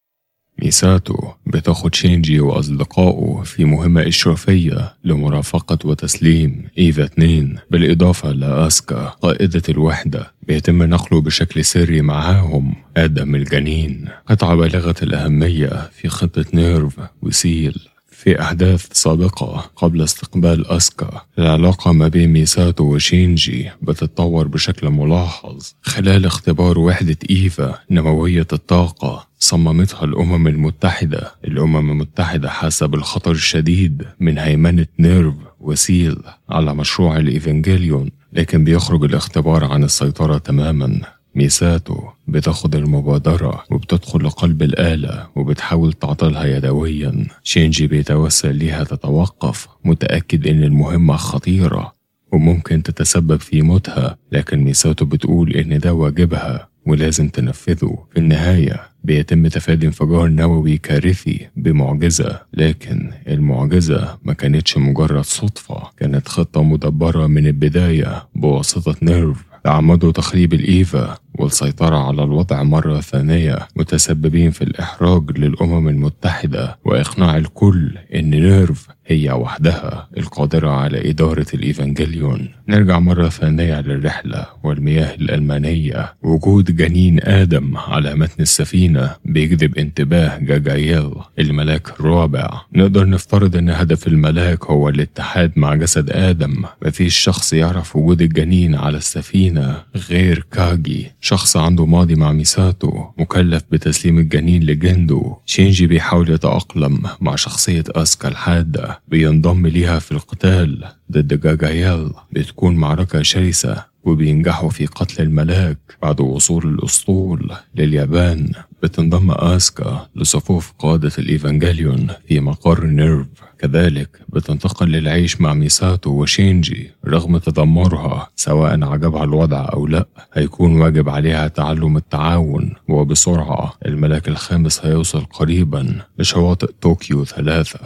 ميساتو بتاخد شينجي وأصدقائه في مهمة إشرافية لمرافقة وتسليم إيفا 2 بالإضافة لأسكا قائدة الوحدة بيتم نقله بشكل سري معاهم آدم الجنين قطعة بالغة الأهمية في خطة نيرف وسيل في أحداث سابقة قبل استقبال أسكا العلاقة ما بين ميساتو وشينجي بتتطور بشكل ملاحظ خلال اختبار وحدة إيفا نووية الطاقة صممتها الأمم المتحدة الأمم المتحدة حاسة بالخطر الشديد من هيمنة نيرف وسيل على مشروع الإيفانجيليون لكن بيخرج الاختبار عن السيطرة تماما ميساتو بتاخد المبادرة وبتدخل لقلب الآلة وبتحاول تعطلها يدويا شينجي بيتوسل ليها تتوقف متأكد إن المهمة خطيرة وممكن تتسبب في موتها لكن ميساتو بتقول إن ده واجبها ولازم تنفذه في النهاية بيتم تفادي انفجار نووي كارثي بمعجزة لكن المعجزة ما كانتش مجرد صدفة كانت خطة مدبرة من البداية بواسطة نيرف تعمدوا تخريب الإيفا والسيطرة على الوضع مرة ثانية متسببين في الإحراج للأمم المتحدة وإقناع الكل إن نيرف هي وحدها القادرة على إدارة الإيفانجيليون نرجع مرة ثانية للرحلة والمياه الألمانية وجود جنين آدم على متن السفينة بيجذب انتباه جاجايل الملاك الرابع نقدر نفترض إن هدف الملاك هو الاتحاد مع جسد آدم مفيش شخص يعرف وجود الجنين على السفينة غير كاجي شخص عنده ماضي مع ميساتو مكلف بتسليم الجنين لجندو شينجي بيحاول يتأقلم مع شخصية أسكا الحادة بينضم ليها في القتال ضد جاجايل بتكون معركة شرسة وبينجحوا في قتل الملاك بعد وصول الأسطول لليابان بتنضم آسكا لصفوف قادة الإيفانجيليون في مقر نيرف كذلك بتنتقل للعيش مع ميساتو وشينجي رغم تذمرها سواء عجبها الوضع أو لا هيكون واجب عليها تعلم التعاون وبسرعة الملاك الخامس هيوصل قريبا لشواطئ طوكيو ثلاثة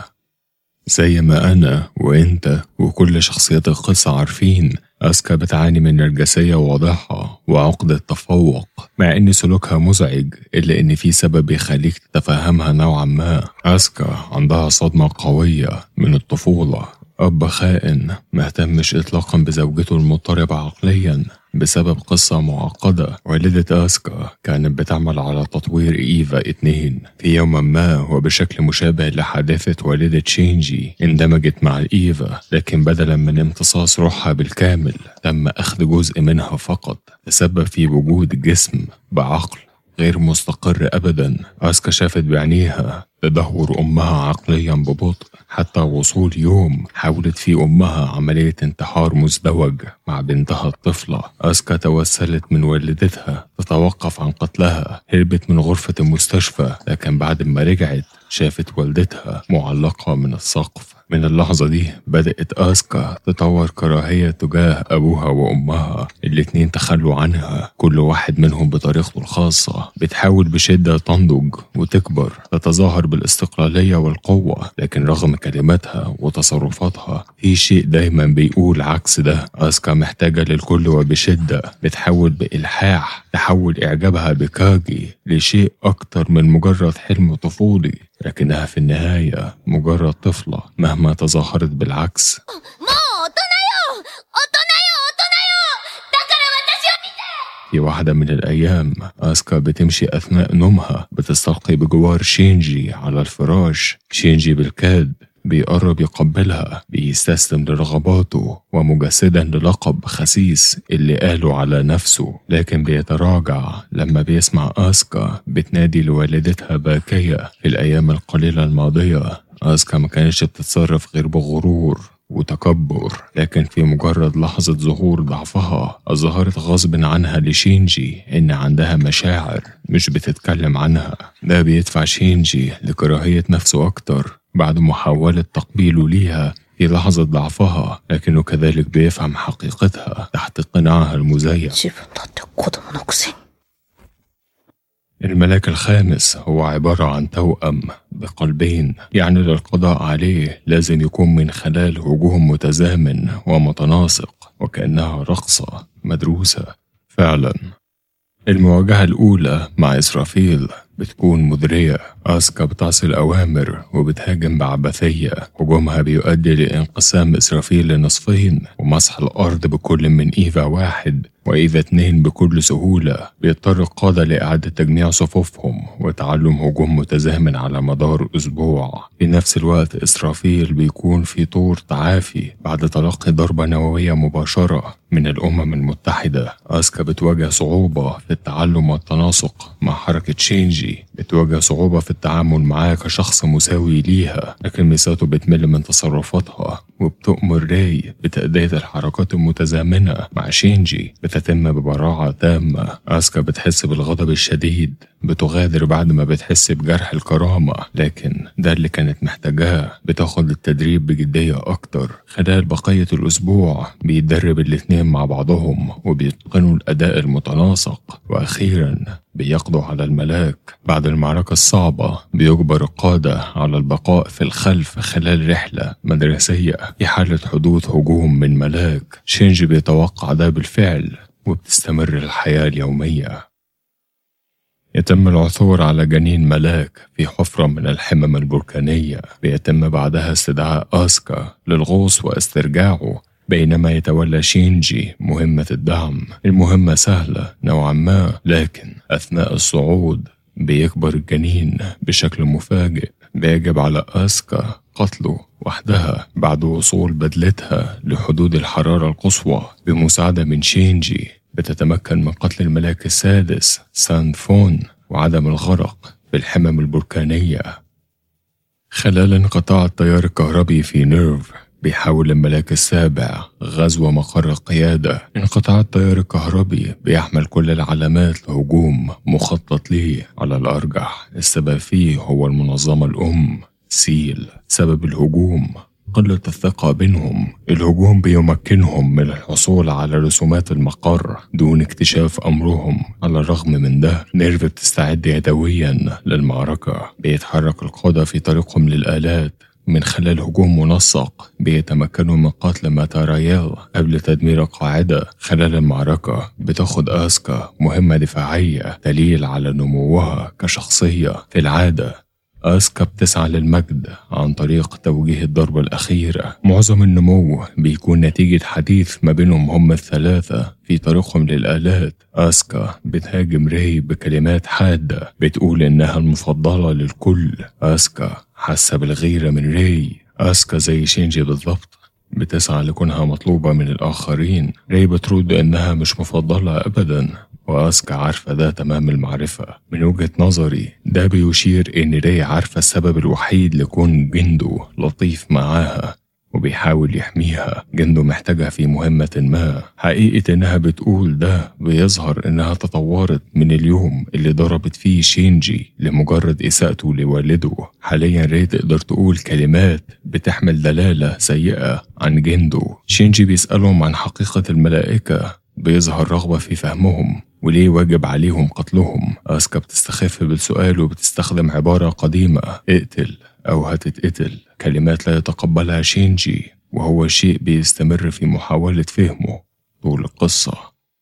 زي ما أنا وإنت وكل شخصيات القصة عارفين أسكا بتعاني من نرجسية واضحة وعقدة تفوق مع إن سلوكها مزعج إلا إن في سبب يخليك تتفهمها نوعا ما أسكا عندها صدمة قوية من الطفولة أب خائن مهتمش إطلاقا بزوجته المضطربة عقليا بسبب قصة معقدة والدة آسكا كانت بتعمل على تطوير إيفا اتنين في يوم ما وبشكل مشابه لحادثة والدة شينجي اندمجت مع إيفا لكن بدلا من امتصاص روحها بالكامل تم أخذ جزء منها فقط تسبب في وجود جسم بعقل غير مستقر أبدا أسكا شافت بعينيها تدهور أمها عقليا ببطء حتى وصول يوم حاولت فيه أمها عملية انتحار مزدوج مع بنتها الطفلة أسكا توسلت من والدتها تتوقف عن قتلها هربت من غرفة المستشفى لكن بعد ما رجعت شافت والدتها معلقة من السقف من اللحظة دي بدأت آسكا تطور كراهية تجاه أبوها وأمها الاتنين تخلوا عنها كل واحد منهم بطريقته الخاصة بتحاول بشدة تنضج وتكبر تتظاهر بالاستقلالية والقوة لكن رغم كلماتها وتصرفاتها في شيء دايما بيقول عكس ده آسكا محتاجة للكل وبشدة بتحاول بإلحاح تحول إعجابها بكاجي لشيء أكتر من مجرد حلم طفولي لكنها في النهاية مجرد طفلة مهما تظاهرت بالعكس もう大人よ大人よ大人よだから私を見て في واحدة من الأيام آسكا بتمشي أثناء نومها بتستلقي بجوار شينجي على الفراش شينجي بالكاد بيقرب يقبلها بيستسلم لرغباته ومجسدا للقب خسيس اللي قاله على نفسه لكن بيتراجع لما بيسمع آسكا بتنادي لوالدتها باكية في الأيام القليلة الماضية آسكا ما كانتش بتتصرف غير بغرور وتكبر لكن في مجرد لحظة ظهور ضعفها أظهرت غصب عنها لشينجي إن عندها مشاعر مش بتتكلم عنها ده بيدفع شينجي لكراهية نفسه أكتر بعد محاولة تقبيله ليها في لحظة ضعفها لكنه كذلك بيفهم حقيقتها تحت قناعها المزيف 自分だって子供のくせに الملاك الخامس هو عبارة عن توأم بقلبين يعني للقضاء عليه لازم يكون من خلال هجوم متزامن ومتناسق وكأنها رقصة مدروسة فعلا المواجهة الأولى مع إسرافيل بتكون مدرية آسكا بتعصي الأوامر وبتهاجم بعبثية هجومها بيؤدي لانقسام إسرافيل لنصفين ومسح الأرض بكل من إيفا واحد وإذا اتنين بكل سهولة بيضطر القادة لإعادة تجميع صفوفهم وتعلم هجوم متزامن على مدار أسبوع في نفس الوقت إسرافيل بيكون في طور تعافي بعد تلقي ضربة نووية مباشرة من الأمم المتحدة آسكا بتواجه صعوبة في التعلم والتناسق مع حركة شينجي بتواجه صعوبة في التعامل معاه كشخص مساوي ليها لكن ميساتو بتمل من تصرفاتها وبتؤمر راي بتأدية الحركات المتزامنة مع شينجي بتتم ببراعة تامة آسكا بتحس بالغضب الشديد بتغادر بعد ما بتحس بجرح الكرامة لكن ده اللي كانت محتاجاه بتاخد التدريب بجدية أكتر خلال بقية الأسبوع بيتدرب الاتنين مع بعضهم وبيتقنوا الأداء المتناسق وأخيرا بيقضوا على الملاك بعد المعركة الصعبة بيجبر القادة على البقاء في الخلف خلال رحلة مدرسية في حالة حدوث هجوم من ملاك شينجي بيتوقع ده بالفعل وبتستمر الحياة اليومية يتم العثور على جنين ملاك في حفرة من الحمم البركانية بيتم بعدها استدعاء آسكا للغوص واسترجاعه بينما يتولى شينجي مهمة الدعم المهمة سهلة نوعا ما لكن أثناء الصعود بيكبر الجنين بشكل مفاجئ بيجب على آسكا قتله وحدها بعد وصول بدلتها لحدود الحرارة القصوى بمساعدة من شينجي بتتمكن من قتل الملاك السادس سان فون وعدم الغرق في الحمم البركانية خلال انقطاع التيار الكهربي في نيرف بيحاول الملاك السابع غزو مقر القيادة انقطاع التيار الكهربي بيحمل كل العلامات لهجوم مخطط ليه على الأرجح السبب فيه هو المنظمة الأم سيل سبب الهجوم قلة الثقة بينهم الهجوم بيمكنهم من الحصول على رسومات المقر دون اكتشاف أمرهم على الرغم من ده نيرف بتستعد يدويا للمعركة بيتحرك القادة في طريقهم للآلات من خلال هجوم منسق بيتمكنوا من قتل ماتارايال قبل تدمير القاعدة خلال المعركة بتاخد آسكا مهمة دفاعية دليل على نموها كشخصية في العادة آسكا بتسعى للمجد عن طريق توجيه الضربة الأخيرة معظم النمو بيكون نتيجة حديث ما بينهم هم الثلاثة في طريقهم للآلات آسكا بتهاجم ري بكلمات حادة بتقول إنها المفضلة للكل آسكا حاسة بالغيرة من ري آسكا زي شينجي بالضبط بتسعى لكونها مطلوبة من الآخرين ري بترد إنها مش مفضلة أبدا وأسكا عارفة ده تمام المعرفة من وجهة نظري ده بيشير إن ري عارفة السبب الوحيد لكون جندو لطيف معاها وبيحاول يحميها جندو محتاجها في مهمة ما حقيقة إنها بتقول ده بيظهر إنها تطورت من اليوم اللي ضربت فيه شينجي لمجرد إساءته لوالده حاليا ري تقدر تقول كلمات بتحمل دلالة سيئة عن جندو شينجي بيسألهم عن حقيقة الملائكة بيظهر رغبة في فهمهم وليه واجب عليهم قتلهم أسكا بتستخف بالسؤال وبتستخدم عبارة قديمة اقتل أو هتتقتل كلمات لا يتقبلها شينجي وهو شيء بيستمر في محاولة فهمه طول القصة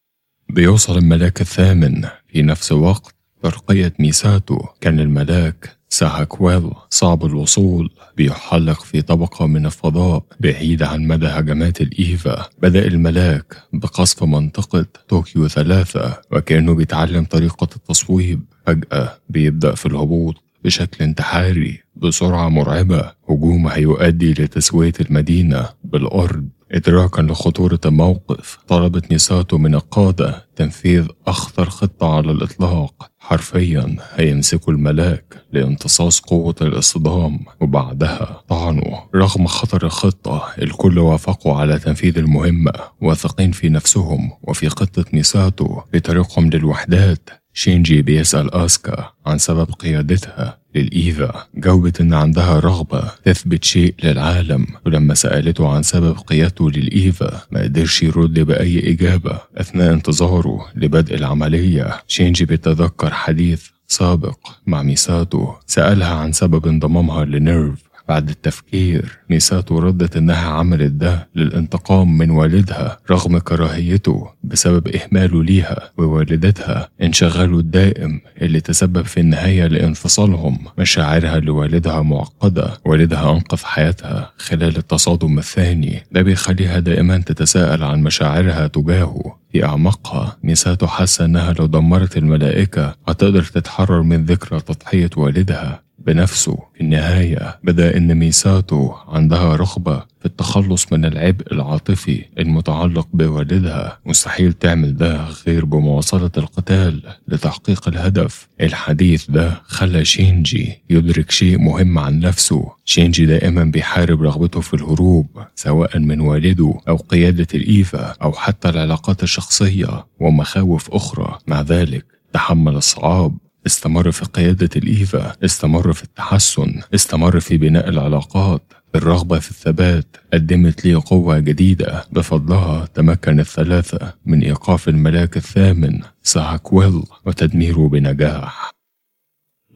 بيوصل الملاك الثامن في نفس وقت برقية ميساتو كان الملاك ساهاكويل صعب الوصول بيحلق في طبقة من الفضاء بعيد عن مدى هجمات الإيفا بدأ الملاك بقصف منطقة طوكيو ثلاثة وكأنه بيتعلم طريقة التصويب فجأة بيبدأ في الهبوط بشكل انتحاري بسرعة مرعبة هجوم هيؤدي لتسوية المدينة بالأرض إدراكا لخطورة الموقف طلبت ميساتو من القادة تنفيذ أخطر خطة على الإطلاق حرفيا هيمسكوا الملاك لامتصاص قوة الاصطدام وبعدها طعنوا رغم خطر الخطة الكل وافقوا على تنفيذ المهمة واثقين في نفسهم وفي خطة ميساتو في طريقهم للوحدات شينجي بيسأل آسكا عن سبب قيادتها للإيفا جاوبت إن عندها رغبة تثبت شيء للعالم ولما سألته عن سبب قيادته للإيفا ما قدرش يرد بأي إجابة أثناء انتظاره لبدء العملية شينجي بيتذكر حديث سابق مع ميساتو سألها عن سبب انضمامها لنيرف بعد التفكير ميساتو ردت إنها عملت ده للانتقام من والدها رغم كراهيته بسبب إهماله ليها ووالدتها انشغاله الدائم اللي تسبب في النهاية لانفصالهم مشاعرها لوالدها معقدة والدها أنقذ حياتها خلال التصادم الثاني ده بيخليها دائما تتساءل عن مشاعرها تجاهه في أعماقها ميساتو حاسة إنها لو دمرت الملائكة هتقدر تتحرر من ذكرى تضحية والدها بنفسه في النهاية بدأ إن ميساتو عندها رغبة في التخلص من العبء العاطفي المتعلق بوالدها مستحيل تعمل ده غير بمواصلة القتال لتحقيق الهدف الحديث ده خلى شينجي يدرك شيء مهم عن نفسه شينجي دائما بيحارب رغبته في الهروب سواء من والده أو قيادة الإيفا أو حتى العلاقات الشخصية ومخاوف أخرى مع ذلك تحمل الصعاب استمر في قيادة الإيفا استمر في التحسن استمر في بناء العلاقات الرغبة في الثبات قدمت لي قوة جديدة بفضلها تمكن الثلاثة من إيقاف الملاك الثامن ساهاكويل وتدميره بنجاح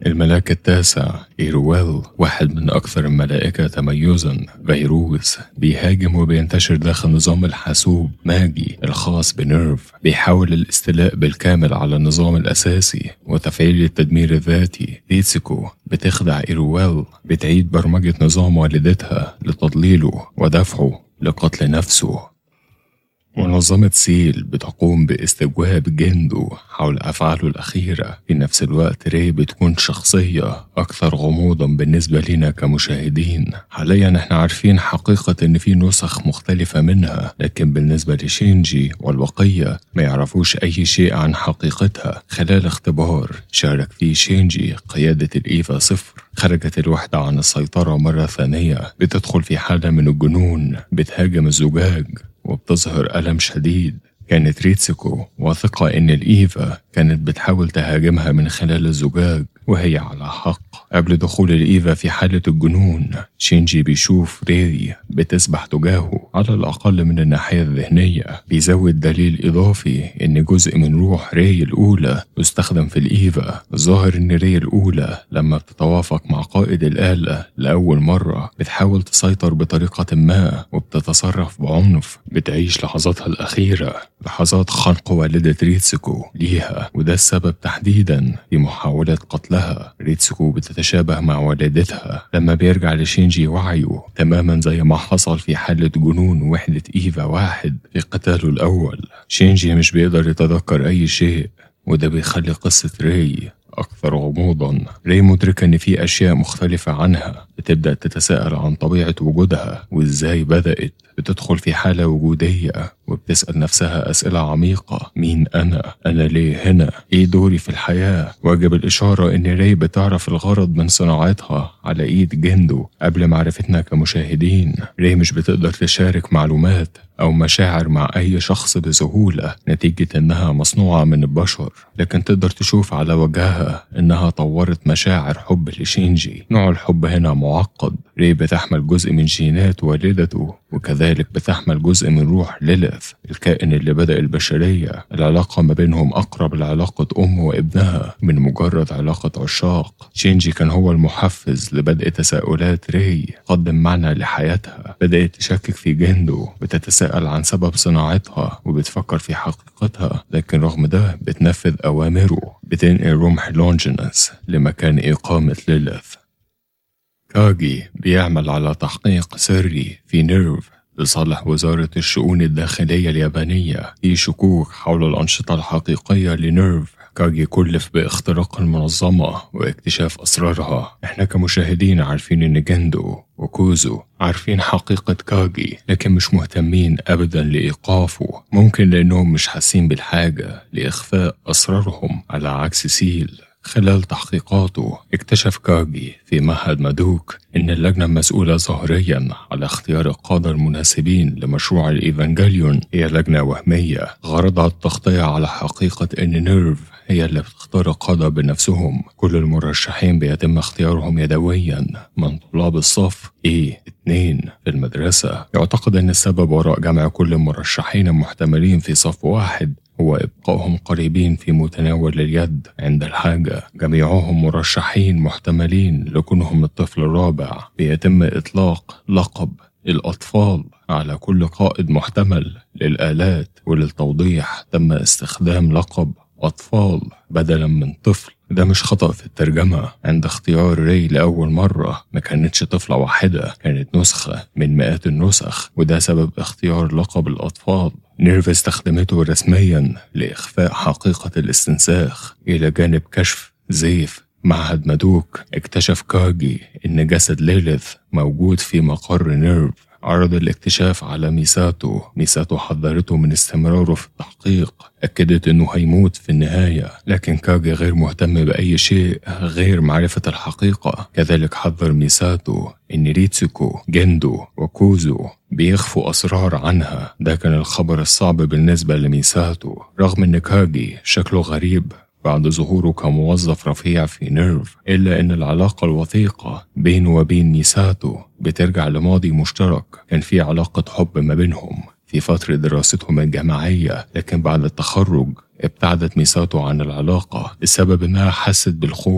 الملاك التاسع إيرويل واحد من أكثر الملائكة تميزا فيروس بيهاجم وبينتشر داخل نظام الحاسوب ماجي الخاص بنيرف بيحاول الاستيلاء بالكامل على النظام الأساسي وتفعيل التدمير الذاتي ريتسيكو بتخدع إيرويل بتعيد برمجة نظام والدتها لتضليله ودفعه لقتل نفسه منظمة سيل بتقوم باستجواب جندو حول أفعاله الأخيرة في نفس الوقت ري بتكون شخصية أكثر غموضا بالنسبة لنا كمشاهدين حاليا احنا عارفين حقيقة إن في نسخ مختلفة منها لكن بالنسبة لشينجي والبقية ما يعرفوش أي شيء عن حقيقتها خلال اختبار شارك فيه شينجي قيادة الإيفا صفر خرجت الوحدة عن السيطرة مرة ثانية بتدخل في حالة من الجنون بتهاجم الزجاج وبتظهر ألم شديد كانت ريتسيكو واثقة إن الإيفا كانت بتحاول تهاجمها من خلال الزجاج وهي على حق قبل دخول الإيفا في حالة الجنون شينجي بيشوف ري بتسبح تجاهه على الأقل من الناحية الذهنية بيزود دليل إضافي إن جزء من روح ري الأولى يستخدم في الإيفا الظاهر إن ري الأولى لما بتتوافق مع قائد الآلة لأول مرة بتحاول تسيطر بطريقة ما وبتتصرف بعنف بتعيش لحظاتها الأخيرة لحظات خنق والدة ريتسكو ليها وده السبب تحديدا في محاولة قتلها ريتسكو بتتشابه مع والدتها لما بيرجع لشينجي وعيه تماما زي ما حصل في حالة جنون وحدة إيفا واحد في قتاله الأول شينجي مش بيقدر يتذكر أي شيء وده بيخلي قصة ري أكثر غموضا ري مدركة إن في أشياء مختلفة عنها بتبدأ تتساءل عن طبيعة وجودها وإزاي بدأت بتدخل في حالة وجودية وبتسأل نفسها أسئلة عميقة مين أنا؟ أنا ليه هنا؟ إيه دوري في الحياة؟ واجب الإشارة إن ري بتعرف الغرض من صناعتها على إيد جندو قبل معرفتنا كمشاهدين ري مش بتقدر تشارك معلومات أو مشاعر مع أي شخص بسهولة نتيجة إنها مصنوعة من البشر لكن تقدر تشوف على وجهها إنها طورت مشاعر حب لشينجي نوع الحب هنا معقد ري بتحمل جزء من جينات والدته وكذلك بتحمل جزء من روح ليليث الكائن اللي بدأ البشرية العلاقة ما بينهم أقرب لعلاقة أم وابنها من مجرد علاقة عشاق شينجي كان هو المحفز لبدء تساؤلات ري قدم معنى لحياتها بدأت تشكك في جندو بتتساءل عن سبب صناعتها وبتفكر في حقيقتها لكن رغم ده بتنفذ أوامره بتنقل رمح لونجينس لمكان إقامة ليليث كاجي بيعمل على تحقيق سري في نيرف لصالح وزارة الشؤون الداخلية اليابانية في شكوك حول الأنشطة الحقيقية لنيرف كاجي كلف باختراق المنظمة واكتشاف أسرارها احنا كمشاهدين عارفين ان جندو وكوزو عارفين حقيقة كاجي لكن مش مهتمين أبدا لإيقافه ممكن لأنهم مش حاسين بالحاجة لإخفاء أسرارهم على عكس سيل خلال تحقيقاته اكتشف كاجي في معهد مادوك إن اللجنة المسؤولة ظاهريا على اختيار القادة المناسبين لمشروع الإيفانجيليون هي لجنة وهمية غرضها التغطية على حقيقة إن نيرف هي اللي بتختار القادة بنفسهم كل المرشحين بيتم اختيارهم يدويا من طلاب الصف A2 في المدرسة يعتقد أن السبب وراء جمع كل المرشحين المحتملين في صف واحد هو إبقائهم قريبين في متناول اليد عند الحاجة جميعهم مرشحين محتملين لكونهم الطفل الرابع بيتم إطلاق لقب الأطفال على كل قائد محتمل للآلات وللتوضيح تم استخدام لقب أطفال بدلا من طفل ده مش خطأ في الترجمة عند اختيار ري لأول مرة ما كانتش طفلة واحدة كانت نسخة من مئات النسخ وده سبب اختيار لقب الأطفال نيرف استخدمته رسميا لإخفاء حقيقة الاستنساخ إلى جانب كشف زيف معهد مادوك اكتشف كاجي إن جسد ليليث موجود في مقر نيرف عرض الاكتشاف على ميساتو ميساتو حذرته من استمراره في التحقيق أكدت إنه هيموت في النهاية لكن كاجي غير مهتم بأي شيء غير معرفة الحقيقة كذلك حذر ميساتو إن ريتسوكو جندو وكوزو بيخفوا أسرار عنها ده كان الخبر الصعب بالنسبة لميساتو رغم إن كاجي شكله غريب بعد ظهوره كموظف رفيع في نيرف إلا أن العلاقة الوثيقة بينه وبين ميساتو بترجع لماضي مشترك كان في علاقة حب ما بينهم في فترة دراستهم الجامعية لكن بعد التخرج ابتعدت ميساتو عن العلاقة بسبب إنها حست بالخوف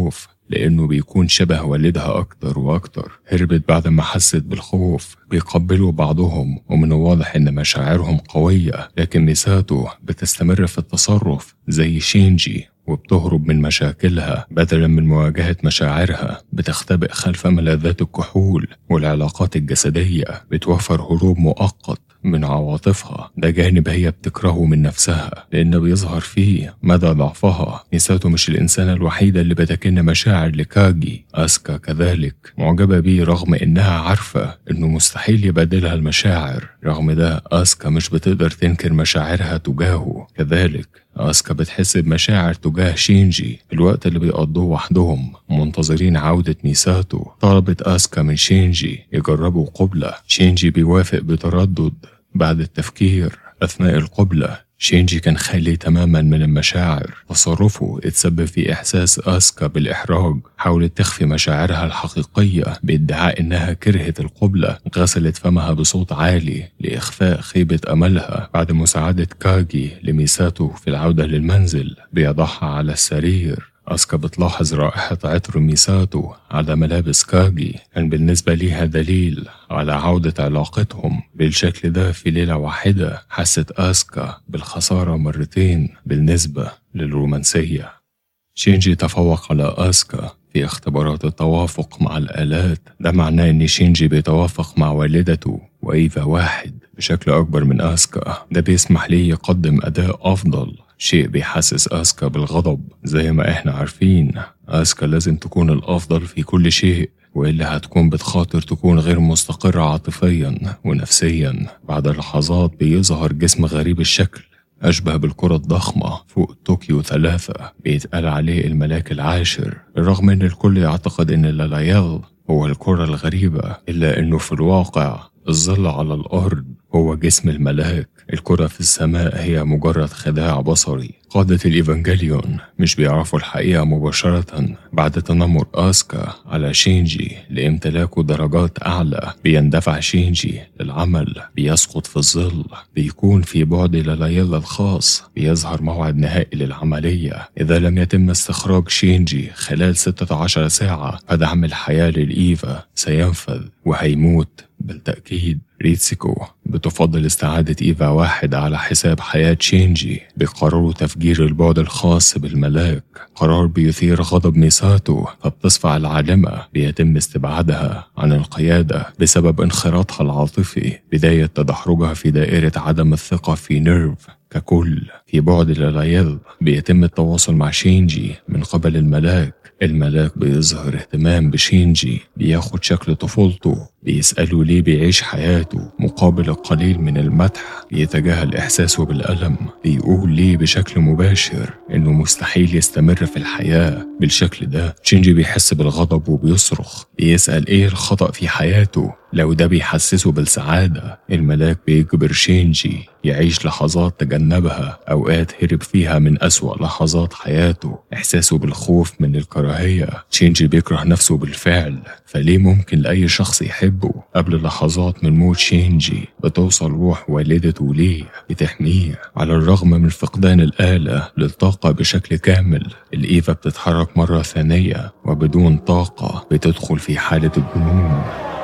لأنه بيكون شبه والدها أكتر وأكتر هربت بعد ما حست بالخوف بيقبلوا بعضهم ومن الواضح إن مشاعرهم قوية لكن ميساتو بتستمر في التصرف زي شينجي وبتهرب من مشاكلها بدلا من مواجهة مشاعرها بتختبئ خلف ملاذات الكحول والعلاقات الجسدية بتوفر هروب مؤقت من عواطفها ده جانب هي بتكرهه من نفسها لأن بيظهر فيه مدى ضعفها ميساتو مش الإنسانة الوحيدة اللي بتكن مشاعر لكاجي أسكا كذلك معجبة بيه رغم إنها عارفة إنه مستحيل يبادلها المشاعر رغم ده أسكا مش بتقدر تنكر مشاعرها تجاهه كذلك أسكا بتحس بمشاعر تجاه شينجي الوقت اللي بيقضوه وحدهم منتظرين عودة ميساتو طلبت أسكا من شينجي يجربوا قبلة شينجي بيوافق بتردد بعد التفكير أثناء القبلة شينجي كان خالي تماما من المشاعر تصرفه اتسبب في إحساس أسكا بالإحراج حاولت تخفي مشاعرها الحقيقية بادعاء إنها كرهت القبلة غسلت فمها بصوت عالي لإخفاء خيبة أملها بعد مساعدة كاجي لميساتو في العودة للمنزل بيضعها على السرير أسكا بتلاحظ رائحة عطر ميساتو على ملابس كاجي كان بالنسبة ليها دليل على عودة علاقتهم بالشكل ده في ليلة واحدة حست أسكا بالخسارة مرتين بالنسبة للرومانسية شينجي تفوق على أسكا في اختبارات التوافق مع الآلات ده معناه إن شينجي بيتوافق مع والدته وإيفا واحد بشكل أكبر من أسكا ده بيسمح ليه يقدم أداء أفضل شيء بيحسس أسكا بالغضب زي ما إحنا عارفين أسكا لازم تكون الأفضل في كل شيء وإلا هتكون بتخاطر تكون غير مستقرة عاطفيا ونفسيا بعد لحظات بيظهر جسم غريب الشكل أشبه بالكرة الضخمة فوق طوكيو ثلاثة بيتقال عليه الملاك العاشر رغم إن الكل يعتقد إن لاليال هو الكرة الغريبة إلا إنه في الواقع الظل على الأرض هو جسم الملاك الكرة في السماء هي مجرد خداع بصري قادة الإيفانجيليون مش بيعرفوا الحقيقة مباشرة بعد تنمر آسكا على شينجي لامتلاكه درجات أعلى بيندفع شينجي للعمل بيسقط في الظل بيكون في بعد للايلا الخاص بيظهر موعد نهائي للعملية إذا لم يتم استخراج شينجي خلال 16 ساعة فدعم الحياة للإيفا سينفذ وهيموت بالتأكيد ريتسيكو بتفضل استعادة إيفا واحد على حساب حياة شينجي بقرار تفجير البعد الخاص بالملاك قرار بيثير غضب ميساتو فبتصفع العالمة بيتم استبعادها عن القيادة بسبب انخراطها العاطفي بداية تدحرجها في دائرة عدم الثقة في نيرف ككل في بعد للايل بيتم التواصل مع شينجي من قبل الملاك الملاك بيظهر اهتمام بشينجي بياخد شكل طفولته بيسأله ليه بيعيش حياته مقابل القليل من المدح بيتجاهل إحساسه بالألم بيقول ليه بشكل مباشر إنه مستحيل يستمر في الحياة بالشكل ده شينجي بيحس بالغضب وبيصرخ بيسأل إيه الخطأ في حياته لو ده بيحسسه بالسعادة الملاك بيجبر شينجي يعيش لحظات تجنبها أوقات هرب فيها من أسوأ لحظات حياته إحساسه بالخوف من الكراهية شينجي بيكره نفسه بالفعل فليه ممكن لأي شخص يحبه قبل لحظات من موت شينجي بتوصل روح والدته ليه بتحميه على الرغم من فقدان الآلة للطاقة بشكل كامل الإيفا بتتحرك مرة ثانية وبدون طاقة بتدخل في حالة الجنون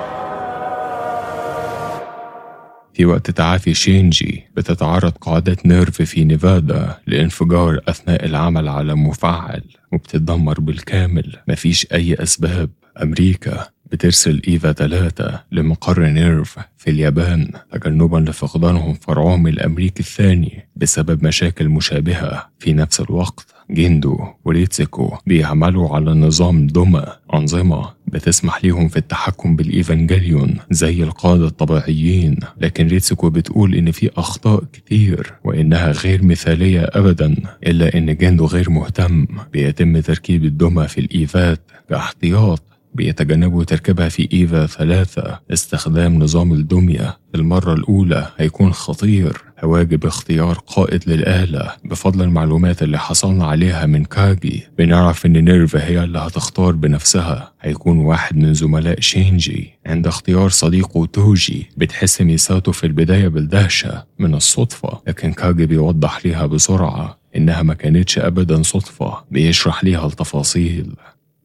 في وقت تعافي شينجي بتتعرض قاعدة نيرف في نيفادا لانفجار أثناء العمل على مفاعل وبتتدمر بالكامل مفيش أي أسباب أمريكا بترسل إيفا ثلاثة لمقر نيرف في اليابان تجنبا لفقدانهم فرعهم الأمريكي الثاني بسبب مشاكل مشابهة في نفس الوقت جيندو وريتسيكو بيعملوا على نظام دوما أنظمة بتسمح ليهم في التحكم بالإيفانجيليون زي القادة الطبيعيين لكن ريتسيكو بتقول إن في أخطاء كتير وإنها غير مثالية أبدا إلا إن جيندو غير مهتم بيتم تركيب الدمى في الإيفات كاحتياط بيتجنبوا تركيبها في إيفا ثلاثة استخدام نظام الدمية المرة الأولى هيكون خطير واجب اختيار قائد للآلة بفضل المعلومات اللي حصلنا عليها من كاجي بنعرف إن نيرفا هي اللي هتختار بنفسها هيكون واحد من زملاء شينجي عند اختيار صديقه توجي بتحس ميساتو في البداية بالدهشة من الصدفة لكن كاجي بيوضح ليها بسرعة إنها ما كانتش أبدا صدفة بيشرح ليها التفاصيل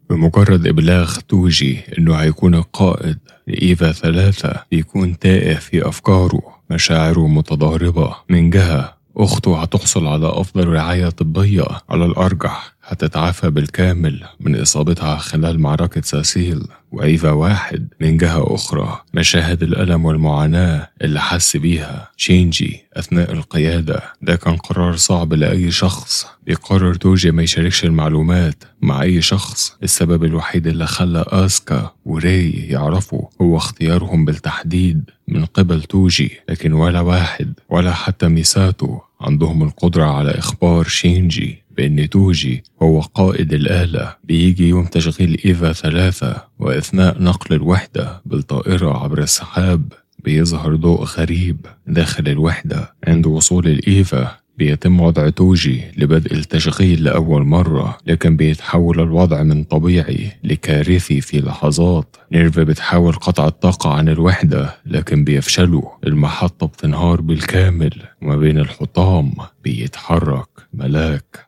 بمجرد إبلاغ توجي إنه هيكون القائد لإيفا ثلاثة بيكون تائه في أفكاره مشاعره متضاربة من جهة أخته هتحصل على أفضل رعاية طبية على الأرجح هتتعافى بالكامل من إصابتها خلال معركة ساسيل وإيفا واحد من جهة أخرى مشاهد الألم والمعاناة اللي حس بيها شينجي أثناء القيادة ده كان قرار صعب لأي شخص بيقرر توجي ما يشاركش المعلومات مع أي شخص السبب الوحيد اللي خلى آسكا وري يعرفوا هو اختيارهم بالتحديد من قبل توجي لكن ولا واحد ولا حتى ميساتو عندهم القدرة على إخبار شينجي بأن توجي هو قائد الآلة بيجي يوم تشغيل إيفا ثلاثة وأثناء نقل الوحدة بالطائرة عبر السحاب بيظهر ضوء غريب داخل الوحدة عند وصول الإيفا بيتم وضع توجي لبدء التشغيل لأول مرة لكن بيتحول الوضع من طبيعي لكارثي في لحظات نيرفا بتحاول قطع الطاقة عن الوحدة لكن بيفشلوا المحطة بتنهار بالكامل وما بين الحطام بيتحرك ملاك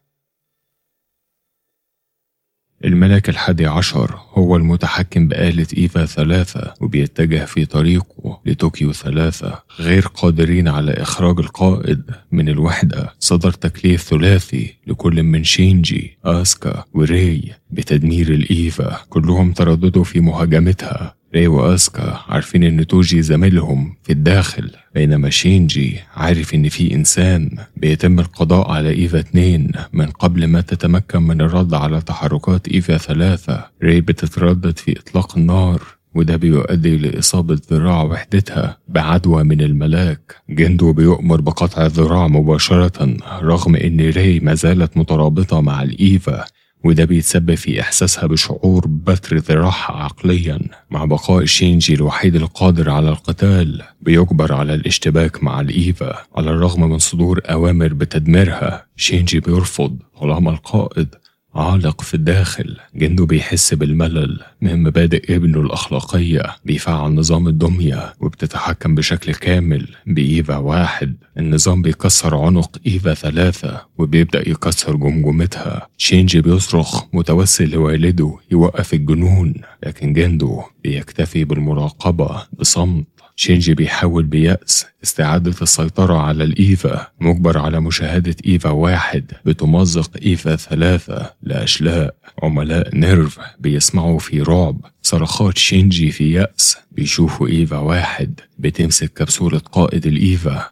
الملاك الحادي عشر هو المتحكم بآلة إيفا ثلاثة وبيتجه في طريقه لطوكيو ثلاثة غير قادرين على إخراج القائد من الوحدة صدر تكليف ثلاثي لكل من شينجي آسكا وري بتدمير الإيفا كلهم ترددوا في مهاجمتها ري واسكا عارفين ان توجي زميلهم في الداخل بينما شينجي عارف ان في انسان بيتم القضاء على ايفا 2 من قبل ما تتمكن من الرد على تحركات ايفا 3 ري بتتردد في اطلاق النار وده بيؤدي لإصابة ذراع وحدتها بعدوى من الملاك جندو بيؤمر بقطع الذراع مباشرة رغم إن ري ما زالت مترابطة مع الإيفا وده بيتسبب في إحساسها بشعور بتر ذراعها عقليا مع بقاء شينجي الوحيد القادر على القتال بيجبر على الاشتباك مع الإيفا على الرغم من صدور أوامر بتدميرها شينجي بيرفض طالما القائد عالق في الداخل جندو بيحس بالملل من مبادئ ابنه الأخلاقية بيفعل نظام الدمية وبتتحكم بشكل كامل بإيفا واحد النظام بيكسر عنق إيفا ثلاثة وبيبدأ يكسر جمجمتها شينجي بيصرخ متوسل لوالده يوقف الجنون لكن جندو بيكتفي بالمراقبة بصمت شينجي بيحاول بيأس استعادة السيطرة على الإيفا مجبر على مشاهدة إيفا واحد بتمزق إيفا ثلاثة لأشلاء عملاء نيرف بيسمعوا في رعب صرخات شينجي في يأس بيشوفوا إيفا واحد بتمسك كبسولة قائد الإيفا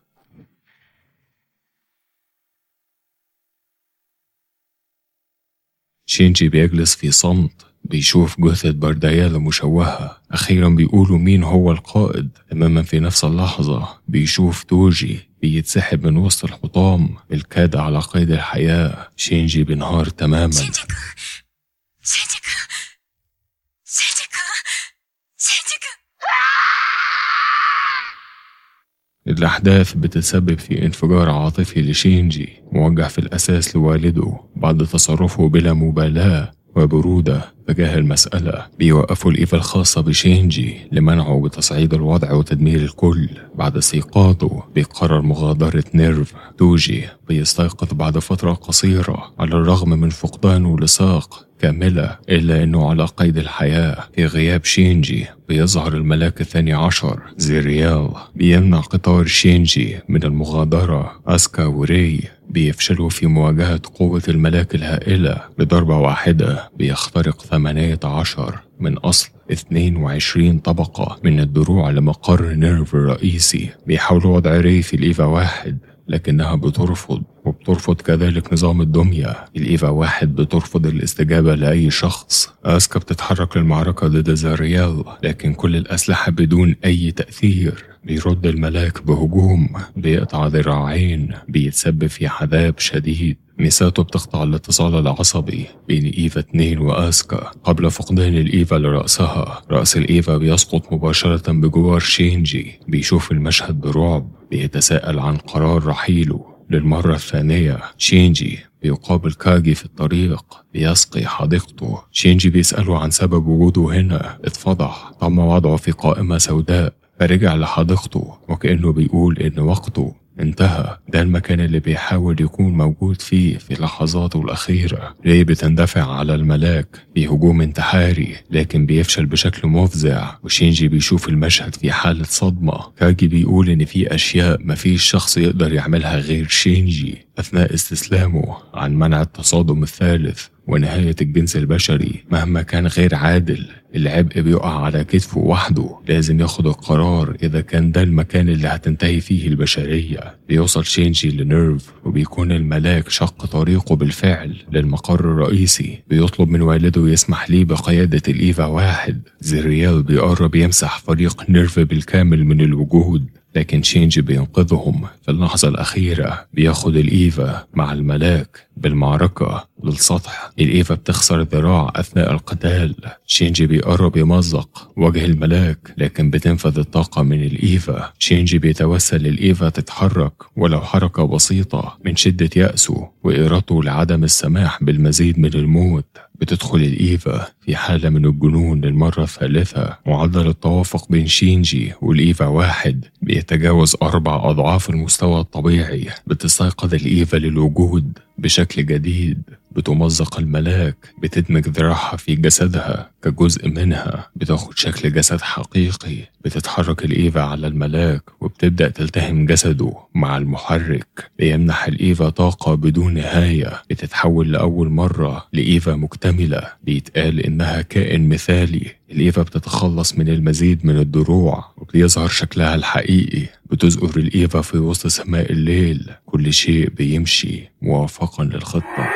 شينجي بيجلس في صمت بيشوف جثة برديالة مشوهة أخيرا بيقولوا مين هو القائد تماما في نفس اللحظة بيشوف توجي بيتسحب من وسط الحطام الكاد على قيد الحياة شينجي بينهار تماما 聖司君聖司君聖司君聖司君 الأحداث بتسبب في انفجار عاطفي لشينجي موجه في الأساس لوالده بعد تصرفه بلا مبالاة وبرودة تجاه المسألة بيوقفوا الإيفا الخاصة بشينجي لمنعه وتصعيد الوضع وتدمير الكل بعد استيقاظه بيقرر مغادرة نيرف توجي بيستيقظ بعد فترة قصيرة على الرغم من فقدانه لساق كاملة إلا أنه على قيد الحياة في غياب شينجي بيظهر الملاك الثاني عشر زيريال بيمنع قطار شينجي من المغادرة أسكا وري بيفشلوا في مواجهة قوة الملاك الهائلة بضربة واحدة بيخترق 18 من أصل 22 طبقة من الدروع لمقر نيرف الرئيسي بيحاولوا وضع ري في الإيفا واحد لكنها بترفض وبترفض كذلك نظام الدمية الإيفا واحد بترفض الاستجابة لأي شخص آسكا بتتحرك للمعركة ضد زاريال لكن كل الأسلحة بدون أي تأثير بيرد الملاك بهجوم بيقطع ذراعين بيتسبب في عذاب شديد ميساتو بتقطع الاتصال العصبي بين إيفا 2 وآسكا قبل فقدان الإيفا لرأسها رأس الإيفا بيسقط مباشرة بجوار شينجي بيشوف المشهد برعب بيتساءل عن قرار رحيله للمرة الثانية شينجي بيقابل كاجي في الطريق بيسقي حديقته شينجي بيسأله عن سبب وجوده هنا اتفضح تم وضعه في قائمة سوداء فرجع لحديقته وكأنه بيقول إن وقته انتهى ده المكان اللي بيحاول يكون موجود فيه في لحظاته الأخيرة ري بتندفع على الملاك بهجوم انتحاري لكن بيفشل بشكل مفزع وشينجي بيشوف المشهد في حالة صدمة كاجي بيقول إن في أشياء مفيش شخص يقدر يعملها غير شينجي أثناء استسلامه عن منع التصادم الثالث ونهاية الجنس البشري مهما كان غير عادل العبء بيقع على كتفه وحده لازم ياخد القرار إذا كان ده المكان اللي هتنتهي فيه البشرية بيوصل شينجي لنيرف وبيكون الملاك شق طريقه بالفعل للمقر الرئيسي بيطلب من والده يسمح ليه بقيادة الإيفا واحد زريال بيقرب يمسح فريق نيرف بالكامل من الوجود لكن شينجي بينقذهم في اللحظة الأخيرة بياخد الإيفا مع الملاك بالمعركة للسطح الإيفا بتخسر ذراع أثناء القتال شينجي بيقرب يمزق وجه الملاك لكن بتنفذ الطاقة من الإيفا شينجي بيتوسل للإيفا تتحرك ولو حركة بسيطة من شدة يأسه وإرادته لعدم السماح بالمزيد من الموت بتدخل الإيفا في حالة من الجنون للمرة الثالثة معدل التوافق بين شينجي والإيفا واحد بيتجاوز أربع أضعاف المستوى الطبيعي بتستيقظ الإيفا للوجود بشكل جديد بتمزق الملاك بتدمج ذراعها في جسدها كجزء منها بتاخد شكل جسد حقيقي بتتحرك الإيفا على الملاك وبتبدأ تلتهم جسده مع المحرك بيمنح الإيفا طاقة بدون نهاية بتتحول لأول مرة لإيفا مكتملة بيتقال إنها كائن مثالي الإيفا بتتخلص من المزيد من الدروع وبيظهر شكلها الحقيقي بتزقر الإيفا في وسط سماء الليل كل شيء بيمشي موافقا للخطة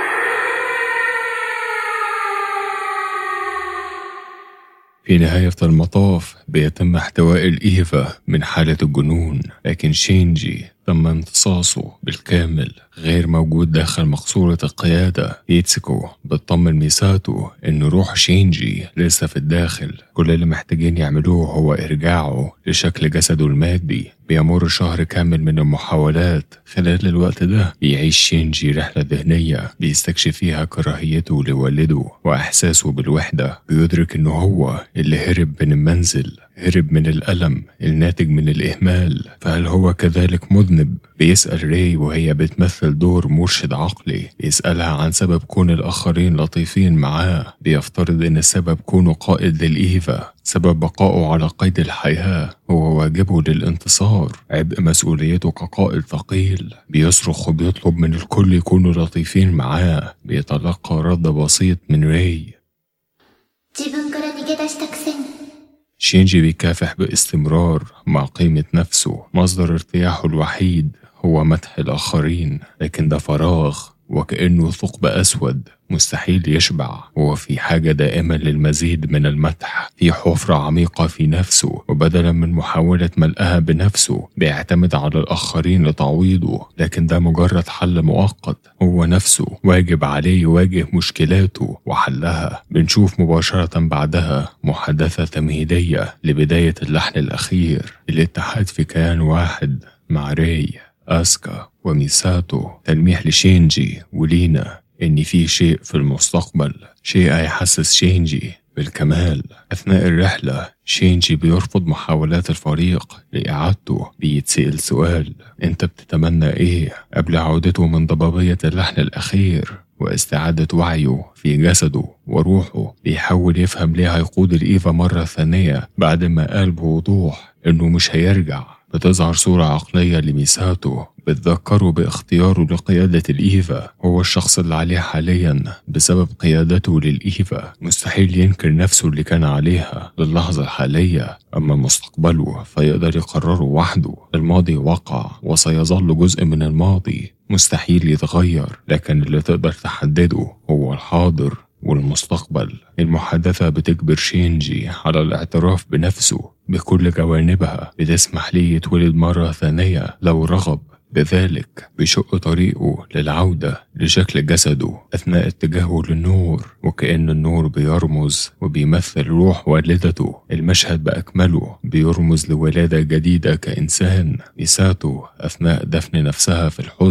في نهاية المطاف بيتم احتواء الإيفا من حالة الجنون لكن شينجي تم امتصاصه بالكامل غير موجود داخل مقصورة القيادة يتسكو بتطمن ميساتو إن روح شينجي لسه في الداخل كل اللي محتاجين يعملوه هو إرجاعه لشكل جسده المادي بيمر شهر كامل من المحاولات خلال الوقت ده بيعيش شينجي رحلة ذهنية بيستكشف فيها كراهيته لوالده وإحساسه بالوحدة بيدرك إنه هو اللي هرب من المنزل هرب من الألم الناتج من الإهمال فهل هو كذلك مذنب؟ بيسأل ري وهي بتمثل دور مرشد عقلي بيسألها عن سبب كون الآخرين لطيفين معاه بيفترض إن السبب كونه قائد للإيفا سبب بقائه على قيد الحياة هو واجبه للانتصار عبء مسؤوليته كقائد ثقيل بيصرخ وبيطلب من الكل يكونوا لطيفين معاه بيتلقى رد بسيط من ري 自分から逃げ出したくせに شينجي بيكافح باستمرار مع قيمة نفسه مصدر ارتياحه الوحيد هو مدح الآخرين لكن ده فراغ وكأنه ثقب أسود مستحيل يشبع هو في حاجة دائمة للمزيد من المدح في حفرة عميقة في نفسه وبدلا من محاولة ملئها بنفسه بيعتمد على الآخرين لتعويضه لكن ده مجرد حل مؤقت هو نفسه واجب عليه يواجه مشكلاته وحلها بنشوف مباشرة بعدها محادثة تمهيدية لبداية اللحن الأخير الاتحاد في كيان واحد مع ري أسكا وميساتو تلميح لشينجي ولينا إن في شيء في المستقبل شيء هيحسس شينجي بالكمال أثناء الرحلة شينجي بيرفض محاولات الفريق لإعادته بيتسأل سؤال أنت بتتمنى إيه قبل عودته من ضبابية اللحن الأخير واستعادة وعيه في جسده وروحه بيحاول يفهم ليه هيقود الإيفا مرة ثانية بعد ما قال بوضوح إنه مش هيرجع بتظهر صورة عقلية لميساتو بتذكره باختياره لقيادة الإيفا هو الشخص اللي عليه حاليا بسبب قيادته للإيفا مستحيل ينكر نفسه اللي كان عليها للحظة الحالية أما مستقبله فيقدر يقرره وحده الماضي وقع وسيظل جزء من الماضي مستحيل يتغير لكن اللي تقدر تحدده هو الحاضر والمستقبل المحادثة بتجبر شينجي على الاعتراف بنفسه بكل جوانبها بتسمح ليه يتولد مرة ثانية لو رغب بذلك بيشق طريقه للعودة لشكل جسده أثناء اتجاهه للنور وكأن النور بيرمز وبيمثل روح والدته المشهد بأكمله بيرمز لولادة جديدة كإنسان ميساتو أثناء دفن نفسها في الحزن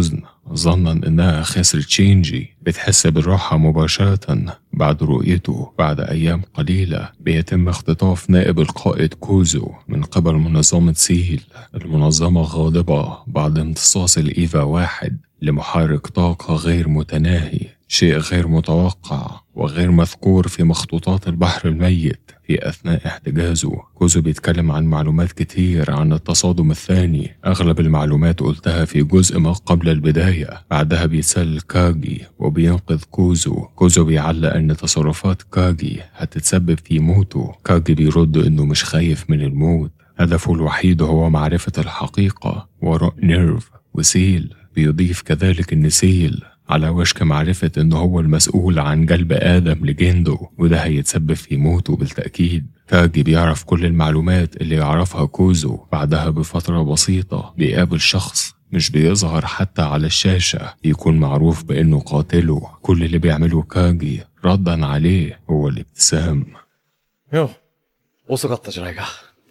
ظنا إنها خسرت شينجي بتحس بالراحة مباشرة بعد رؤيته بعد أيام قليلة بيتم اختطاف نائب القائد كوزو من قبل منظمة سيل المنظمة غاضبة بعد امتصاص الإيفا واحد لمحرك طاقة غير متناهي شيء غير متوقع وغير مذكور في مخطوطات البحر الميت في أثناء احتجازه كوزو بيتكلم عن معلومات كتير عن التصادم الثاني أغلب المعلومات قلتها في جزء ما قبل البداية بعدها بيسل كاجي وبينقذ كوزو كوزو بيعلق أن تصرفات كاجي هتتسبب في موته كاجي بيرد أنه مش خايف من الموت هدفه الوحيد هو معرفة الحقيقة وراء نيرف وسيل بيضيف كذلك أن سيل على وشك معرفة إنه هو المسؤول عن جلب آدم لجندو وده هيتسبب في موته بالتأكيد كاجي بيعرف كل المعلومات اللي يعرفها كوزو بعدها بفترة بسيطة بيقابل شخص مش بيظهر حتى على الشاشة يكون معروف بإنه قاتله كل اللي بيعمله كاجي ردا عليه هو الابتسام よう遅かったじゃないか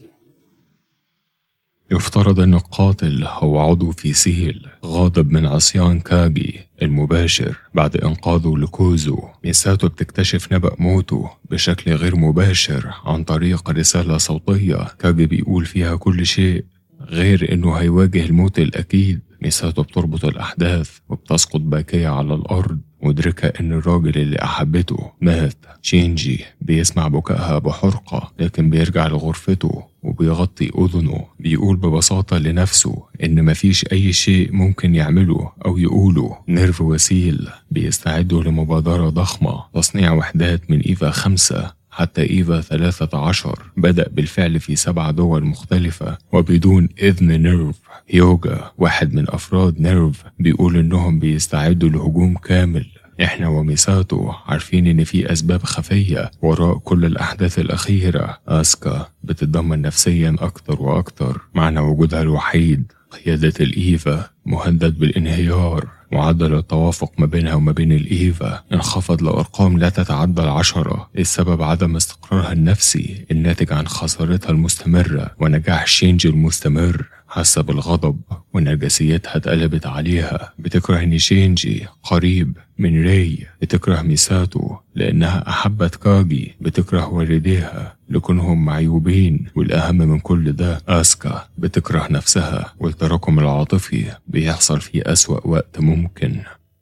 يفترض أن القاتل هو عضو في سيل غاضب من عصيان كاجي المباشر بعد إنقاذه لكوزو ميساتو بتكتشف نبأ موته بشكل غير مباشر عن طريق رسالة صوتية كاجي بيقول فيها كل شيء غير إنه هيواجه الموت الأكيد ميساتو بتربط الأحداث وبتسقط باكية على الأرض مدركة إن الراجل اللي أحبته مات شينجي بيسمع بكائها بحرقة لكن بيرجع لغرفته وبيغطي أذنه بيقول ببساطة لنفسه إن مفيش أي شيء ممكن يعمله أو يقوله نيرف وسيل بيستعدوا لمبادرة ضخمة تصنيع وحدات من إيفا خمسة حتى إيفا 13 بدأ بالفعل في سبع دول مختلفة وبدون إذن نيرف يوجا واحد من أفراد نيرف بيقول إنهم بيستعدوا لهجوم كامل إحنا وميساتو عارفين إن في أسباب خفية وراء كل الأحداث الأخيرة آسكا بتتدمر نفسيا أكتر وأكتر معنى وجودها الوحيد قيادة الإيفا مهدد بالانهيار معدل التوافق ما بينها وما بين الإيفا انخفض لأرقام لا تتعدى العشرة السبب عدم استقرارها النفسي الناتج عن خسارتها المستمرة ونجاح شينجي المستمر حاسة بالغضب ونرجسيتها اتقلبت عليها بتكره ان شينجي قريب من ري بتكره ميساتو لأنها أحبت كاجي بتكره والديها لكونهم معيوبين والأهم من كل ده آسكا بتكره نفسها والتراكم العاطفي بيحصل في أسوأ وقت ممكن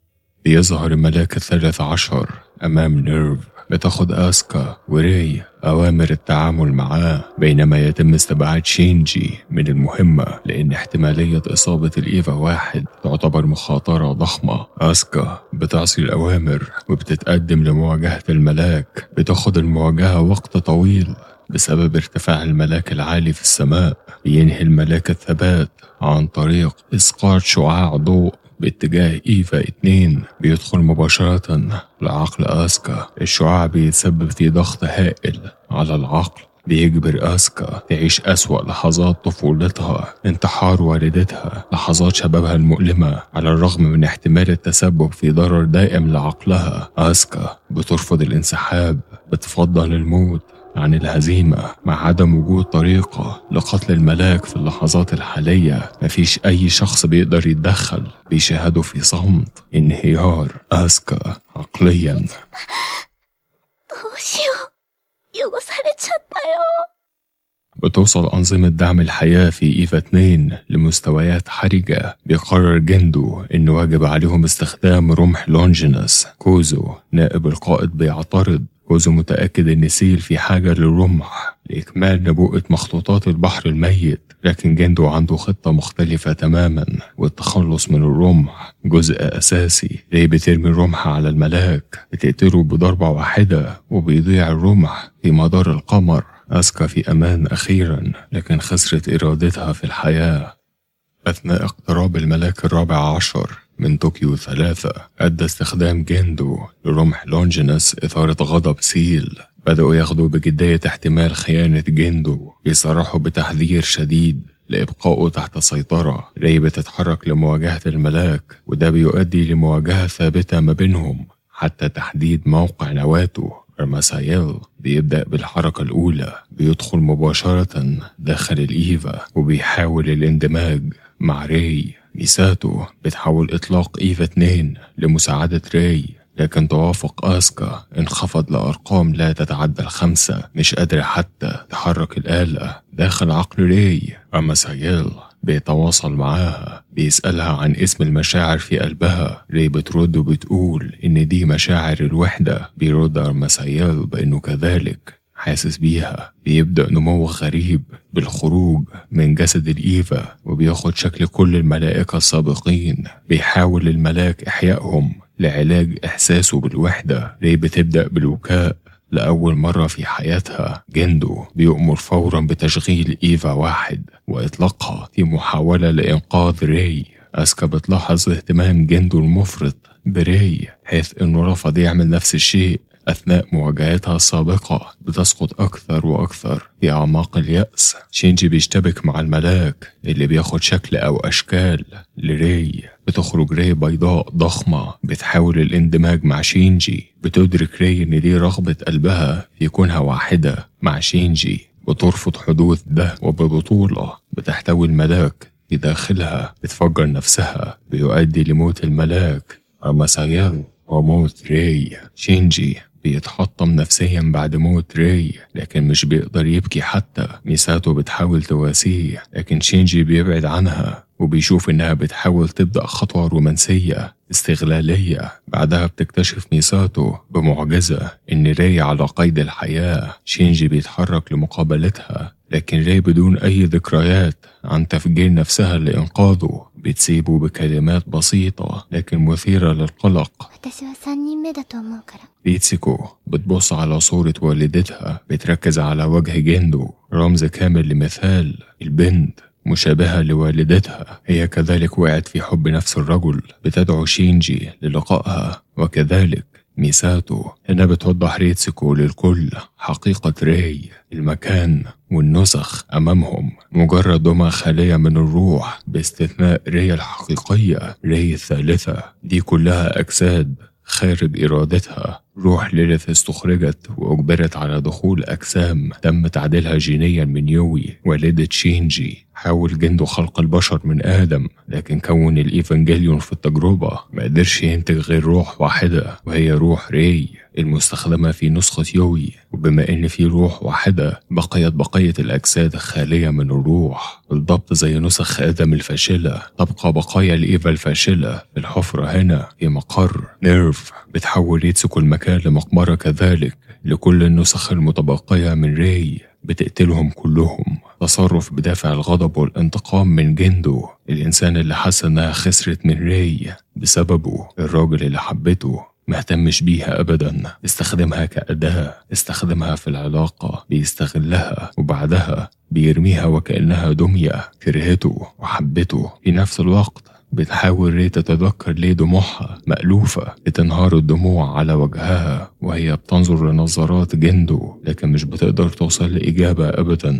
بيظهر الملاك الثالث عشر أمام نيرف بتاخد آسكا وري أوامر التعامل معاه بينما يتم استبعاد شينجي من المهمة لأن احتمالية إصابة الإيفا واحد تعتبر مخاطرة ضخمة آسكا بتعصي الأوامر وبتتقدم لمواجهة الملاك بتاخد المواجهة وقت طويل بسبب ارتفاع الملاك العالي في السماء ينهي الملاك الثبات عن طريق إسقاط شعاع ضوء باتجاه إيفا 2 بيدخل مباشرة لعقل آسكا الشعاع بيتسبب في ضغط هائل على العقل بيجبر آسكا تعيش أسوأ لحظات طفولتها انتحار والدتها لحظات شبابها المؤلمة على الرغم من احتمال التسبب في ضرر دائم لعقلها آسكا بترفض الانسحاب بتفضل الموت عن الهزيمة مع عدم وجود طريقة لقتل الملاك في اللحظات الحالية مفيش أي شخص بيقدر يتدخل بيشاهده في صمت انهيار آسكا عقليا どうしよう。汚されちゃったよ。 بتوصل أنظمة دعم الحياة في إيفا 2 لمستويات حرجة بيقرر جندو إن واجب عليهم استخدام رمح لونجينس كوزو نائب القائد بيعترض كوزو متأكد إن سيل في حاجة للرمح لإكمال نبوءة مخطوطات البحر الميت لكن جندو عنده خطة مختلفة تماما والتخلص من الرمح جزء أساسي ليه بترمي الرمح على الملاك بتقتله بضربة واحدة وبيضيع الرمح في مدار القمر أسكا في أمان أخيرا لكن خسرت إرادتها في الحياة أثناء اقتراب الملاك الرابع عشر من طوكيو ثلاثة أدى استخدام جيندو لرمح لونجينس إثارة غضب سيل بدأوا ياخدوا بجدية احتمال خيانة جيندو بيصرحوا بتحذير شديد لإبقائه تحت سيطرة ري بتتحرك لمواجهة الملاك وده بيؤدي لمواجهة ثابتة ما بينهم حتى تحديد موقع نواته رماسايل بيبدأ بالحركة الأولى بيدخل مباشرة داخل الإيفا وبيحاول الاندماج مع ري ميساتو بتحاول إطلاق إيفا 2 لمساعدة راي لكن توافق آسكا انخفض لأرقام لا تتعدى الخمسة مش قادرة حتى تحرك الآلة داخل عقل راي أما سايل بيتواصل معاها بيسألها عن اسم المشاعر في قلبها ري بترد وبتقول إن دي مشاعر الوحدة بيرد أرمسايل بإنه كذلك حاسس بيها بيبدأ نمو غريب بالخروج من جسد الإيفا وبياخد شكل كل الملائكة السابقين بيحاول الملاك إحيائهم لعلاج إحساسه بالوحدة ري بتبدأ بالبكاء لأول مرة في حياتها جندو بيؤمر فورا بتشغيل إيفا واحد وإطلاقها في محاولة لإنقاذ راي أسكا بتلاحظ اهتمام جندو المفرط براي حيث إنه رفض يعمل نفس الشيء أثناء مواجهتها السابقة بتسقط أكثر وأكثر في أعماق اليأس شينجي بيشتبك مع الملاك اللي بياخد شكل أو أشكال لري بتخرج ري بيضاء ضخمة بتحاول الاندماج مع شينجي بتدرك ري إن دي رغبة قلبها في كونها واحدة مع شينجي بترفض حدوث ده وببطولة بتحتوي الملاك في داخلها بتفجر نفسها بيؤدي لموت الملاك أما سايل وموت ري شينجي بيتحطم نفسيا بعد موت راي لكن مش بيقدر يبكي حتى ميساتو بتحاول تواسيه لكن شينجي بيبعد عنها وبيشوف إنها بتحاول تبدأ خطوة رومانسية استغلالية بعدها بتكتشف ميساتو بمعجزة إن راي على قيد الحياة شينجي بيتحرك لمقابلتها لكن راي بدون أي ذكريات عن تفجير نفسها لإنقاذه بتسيبه بكلمات بسيطة لكن مثيرة للقلق 私は3人目だと思うから ريتسيكو بتبص على صورة والدتها بتركز على وجه جندو رمز كامل لمثال البنت مشابهة لوالدتها هي كذلك وقعت في حب نفس الرجل بتدعو شينجي للقائها وكذلك ميساتو هنا بتوضح ريتسيكو للكل حقيقة راي المكان والنسخ أمامهم مجرد دمى خالية من الروح باستثناء راي الحقيقية راي الثالثة دي كلها أجساد خارج إرادتها روح ليليث استخرجت وأجبرت على دخول أجسام تم تعديلها جينيا من يوي والدة شينجي حاول جندو خلق البشر من آدم لكن كون الإيفانجيليون في التجربة ما قدرش ينتج غير روح واحدة وهي روح ري المستخدمة في نسخة يوي وبما إن في روح واحدة بقيت بقية الأجساد خالية من الروح بالضبط زي نسخ آدم الفاشلة تبقى بقايا الإيفا الفاشلة في الحفرة هنا في مقر نيرف بتحول ريتسوكو المكان لمقبرة كذلك لكل النسخ المتبقية من ري بتقتلهم كلهم تصرف بدافع الغضب والانتقام من جندو الإنسان اللي حس إنها خسرت من ري بسببه الراجل اللي حبته مهتمش بيها أبدا استخدمها كأداة استخدمها في العلاقة بيستغلها وبعدها بيرميها وكأنها دمية كرهته وحبته في نفس الوقت بتحاول ري تتذكر ليه دموعها مألوفة بتنهار الدموع على وجهها وهي بتنظر لنظرات جندو لكن مش بتقدر توصل لإجابة أبدا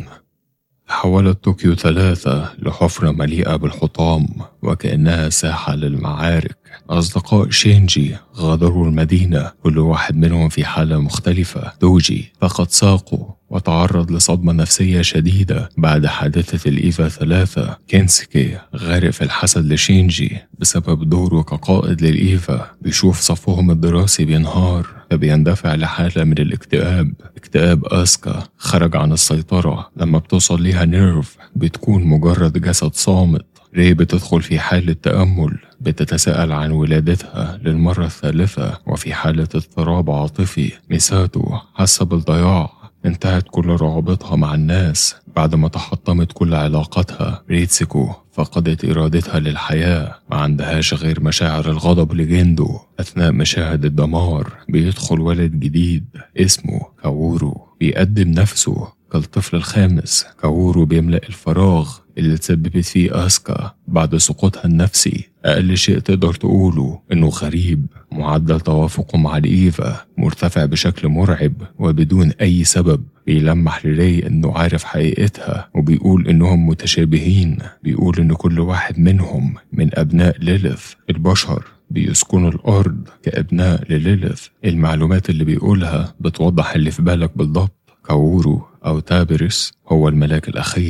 حولت طوكيو ثلاثة لحفرة مليئة بالحطام وكأنها ساحة للمعارك أصدقاء شينجي غادروا المدينة كل واحد منهم في حالة مختلفة دوجي فقد ساقه وتعرض لصدمة نفسية شديدة بعد حادثة الإيفا ثلاثة كينسكي غارق في الحسد لشينجي بسبب دوره كقائد للإيفا بيشوف صفهم الدراسي بينهار فبيندفع لحالة من الاكتئاب اكتئاب آسكا خرج عن السيطرة لما بتوصل ليها نيرف بتكون مجرد جسد صامت ري بتدخل في حالة تأمل بتتساءل عن ولادتها للمرة الثالثة وفي حالة اضطراب عاطفي ميساتو حاسة بالضياع انتهت كل روابطها مع الناس بعد ما تحطمت كل علاقاتها ريتسيكو فقدت إرادتها للحياة ما عندهاش غير مشاعر الغضب لجندو أثناء مشاهد الدمار بيدخل ولد جديد اسمه كاورو بيقدم نفسه كالطفل الخامس كاورو بيملأ الفراغ اللي تسببت فيه آسكا بعد سقوطها النفسي أقل شيء تقدر تقوله إنه غريب معدل توافقه مع الإيفا مرتفع بشكل مرعب وبدون أي سبب بيلمح لري إنه عارف حقيقتها وبيقول إنهم متشابهين بيقول إن كل واحد منهم من أبناء ليليث البشر بيسكنوا الأرض كأبناء لليليث المعلومات اللي بيقولها بتوضح اللي في بالك بالضبط كاورو أو تابرس هو الملاك الأخير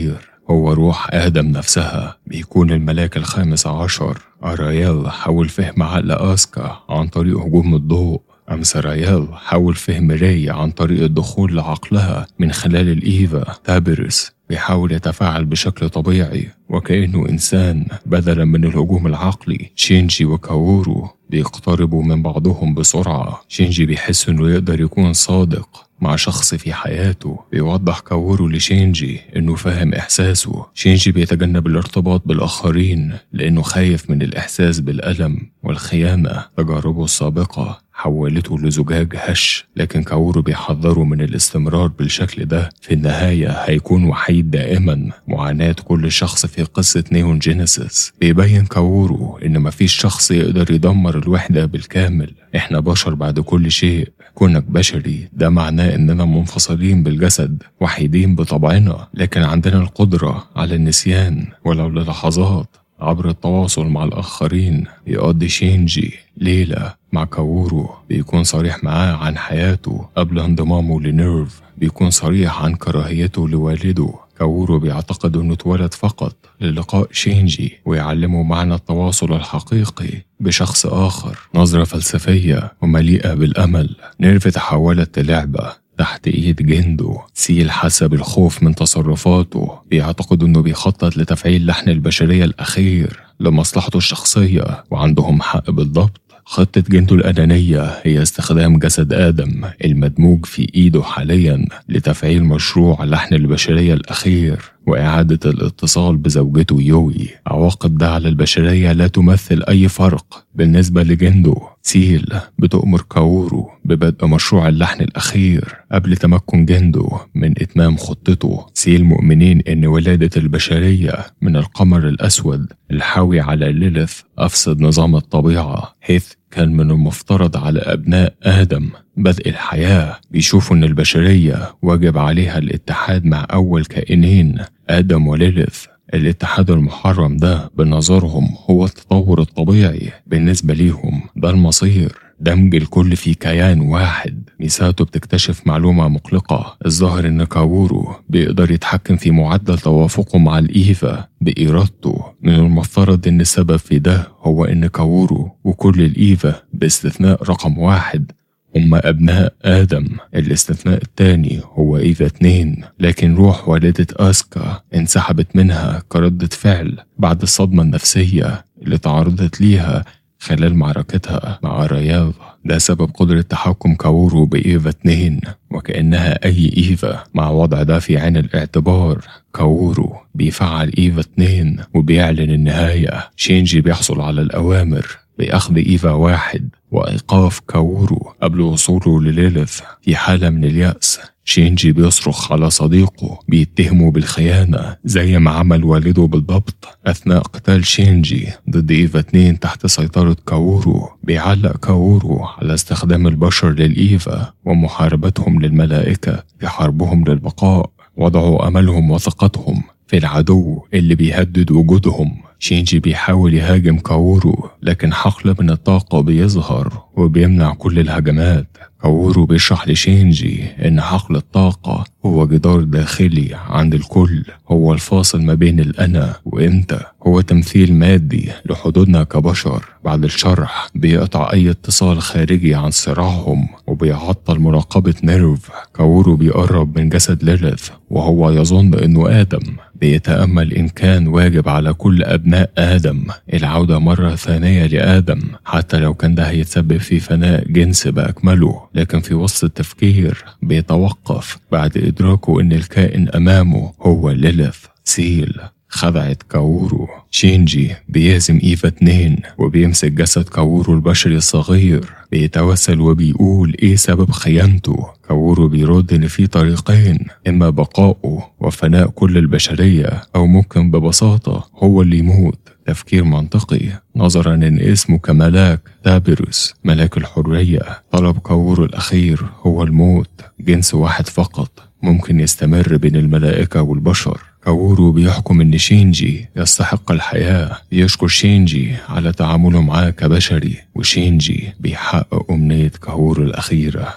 هو روح آدم نفسها بيكون الملاك الخامس عشر أرايال حاول فهم عقل آسكا عن طريق هجوم الضوء أم سرايال حاول فهم ري عن طريق الدخول لعقلها من خلال الإيفا تابرس بيحاول يتفاعل بشكل طبيعي وكأنه إنسان بدلا من الهجوم العقلي شينجي وكاورو بيقتربوا من بعضهم بسرعة شينجي بيحس إنه يقدر يكون صادق مع شخص في حياته بيوضح كاورو لشينجي إنه فاهم إحساسه شينجي بيتجنب الارتباط بالآخرين لأنه خايف من الإحساس بالألم والخيانة تجاربه السابقة حولته لزجاج هش لكن كاورو بيحذره من الاستمرار بالشكل ده في النهاية هيكون وحيد دائما معاناة كل شخص في قصة نيون جينيسيس بيبين كاورو إن مفيش شخص يقدر يدمر الوحدة بالكامل إحنا بشر بعد كل شيء كونك بشري ده معناه إننا منفصلين بالجسد وحيدين بطبعنا لكن عندنا القدرة على النسيان ولو للحظات عبر التواصل مع الآخرين يقضي شينجي ليلة مع كاورو بيكون صريح معاه عن حياته قبل انضمامه لنيرف بيكون صريح عن كراهيته لوالده كاورو بيعتقد انه اتولد فقط للقاء شينجي ويعلمه معنى التواصل الحقيقي بشخص آخر نظرة فلسفية ومليئة بالأمل نيرف تحولت للعبة تحت ايد جندو سيل حسب الخوف من تصرفاته بيعتقد انه بيخطط لتفعيل لحن البشرية الاخير لمصلحته الشخصية وعندهم حق بالضبط خطة جندو الأنانية هي استخدام جسد آدم المدموج في إيده حاليا لتفعيل مشروع لحن البشرية الأخير وإعادة الاتصال بزوجته يوي عواقب ده على البشرية لا تمثل أي فرق بالنسبة لجندو سيل بتؤمر كاورو ببدء مشروع اللحن الأخير قبل تمكن جندو من إتمام خطته سيل مؤمنين إن ولادة البشرية من القمر الأسود الحاوي على ليلث أفسد نظام الطبيعة حيث كان من المفترض على أبناء آدم بدء الحياة بيشوفوا إن البشرية واجب عليها الاتحاد مع أول كائنين آدم وليلث الاتحاد المحرم ده بنظرهم هو التطور الطبيعي بالنسبة ليهم ده المصير دمج الكل في كيان واحد ميساتو بتكتشف معلومة مقلقة الظاهر إن كاورو بيقدر يتحكم في معدل توافقه مع الإيفا بإرادته من المفترض إن السبب في ده هو إن كاورو وكل الإيفا باستثناء رقم واحد هم أبناء آدم الاستثناء التاني هو إيفا اتنين لكن روح والدة آسكا انسحبت منها كردة فعل بعد الصدمة النفسية اللي تعرضت ليها خلال معركتها مع رياض ده سبب قدرة تحكم كاورو بإيفا اتنين وكأنها أي إيفا مع وضع ده في عين الاعتبار كاورو بيفعل إيفا اتنين وبيعلن النهاية شينجي بيحصل على الأوامر بأخذ إيفا واحد وإيقاف كاورو قبل وصوله لليلث في حالة من اليأس شينجي بيصرخ على صديقه بيتهمه بالخيانة زي ما عمل والده بالضبط أثناء قتال شينجي ضد إيفا اتنين تحت سيطرة كاورو بيعلق كاورو على استخدام البشر للإيفا ومحاربتهم للملائكة في حربهم للبقاء وضعوا أملهم وثقتهم في العدو اللي بيهدد وجودهم شينجي بيحاول يهاجم كاورو لكن حقل من الطاقة بيظهر وبيمنع كل الهجمات كاورو بيشرح لشينجي إن حقل الطاقة هو جدار داخلي عند الكل هو الفاصل ما بين الأنا وإنت هو تمثيل مادي لحدودنا كبشر بعد الشرح بيقطع أي اتصال خارجي عن صراعهم وبيعطل مراقبة نيرف كاورو بيقرب من جسد ليلث وهو يظن إنه آدم بيتأمل إن كان واجب على كل أبناء آدم العودة مرة ثانية لآدم حتى لو كان ده هيتسبب في فناء جنس بأكمله لكن في وسط التفكير بيتوقف بعد إدراكه إن الكائن أمامه هو ليلث سيل خدعت كاورو شينجي بيهزم إيفا اتنين وبيمسك جسد كاورو البشري الصغير بيتوسل وبيقول إيه سبب خيانته كاورو بيرد إن في طريقين إما بقائه وفناء كل البشرية أو ممكن ببساطة هو اللي يموت تفكير منطقي نظرا ان اسمه كملاك تابروس ملاك الحرية طلب كاورو الأخير هو الموت جنس واحد فقط ممكن يستمر بين الملائكة والبشر كاورو بيحكم ان شينجي يستحق الحياة يشكر شينجي على تعامله معاه كبشري وشينجي بيحقق أمنية كاورو الأخيرة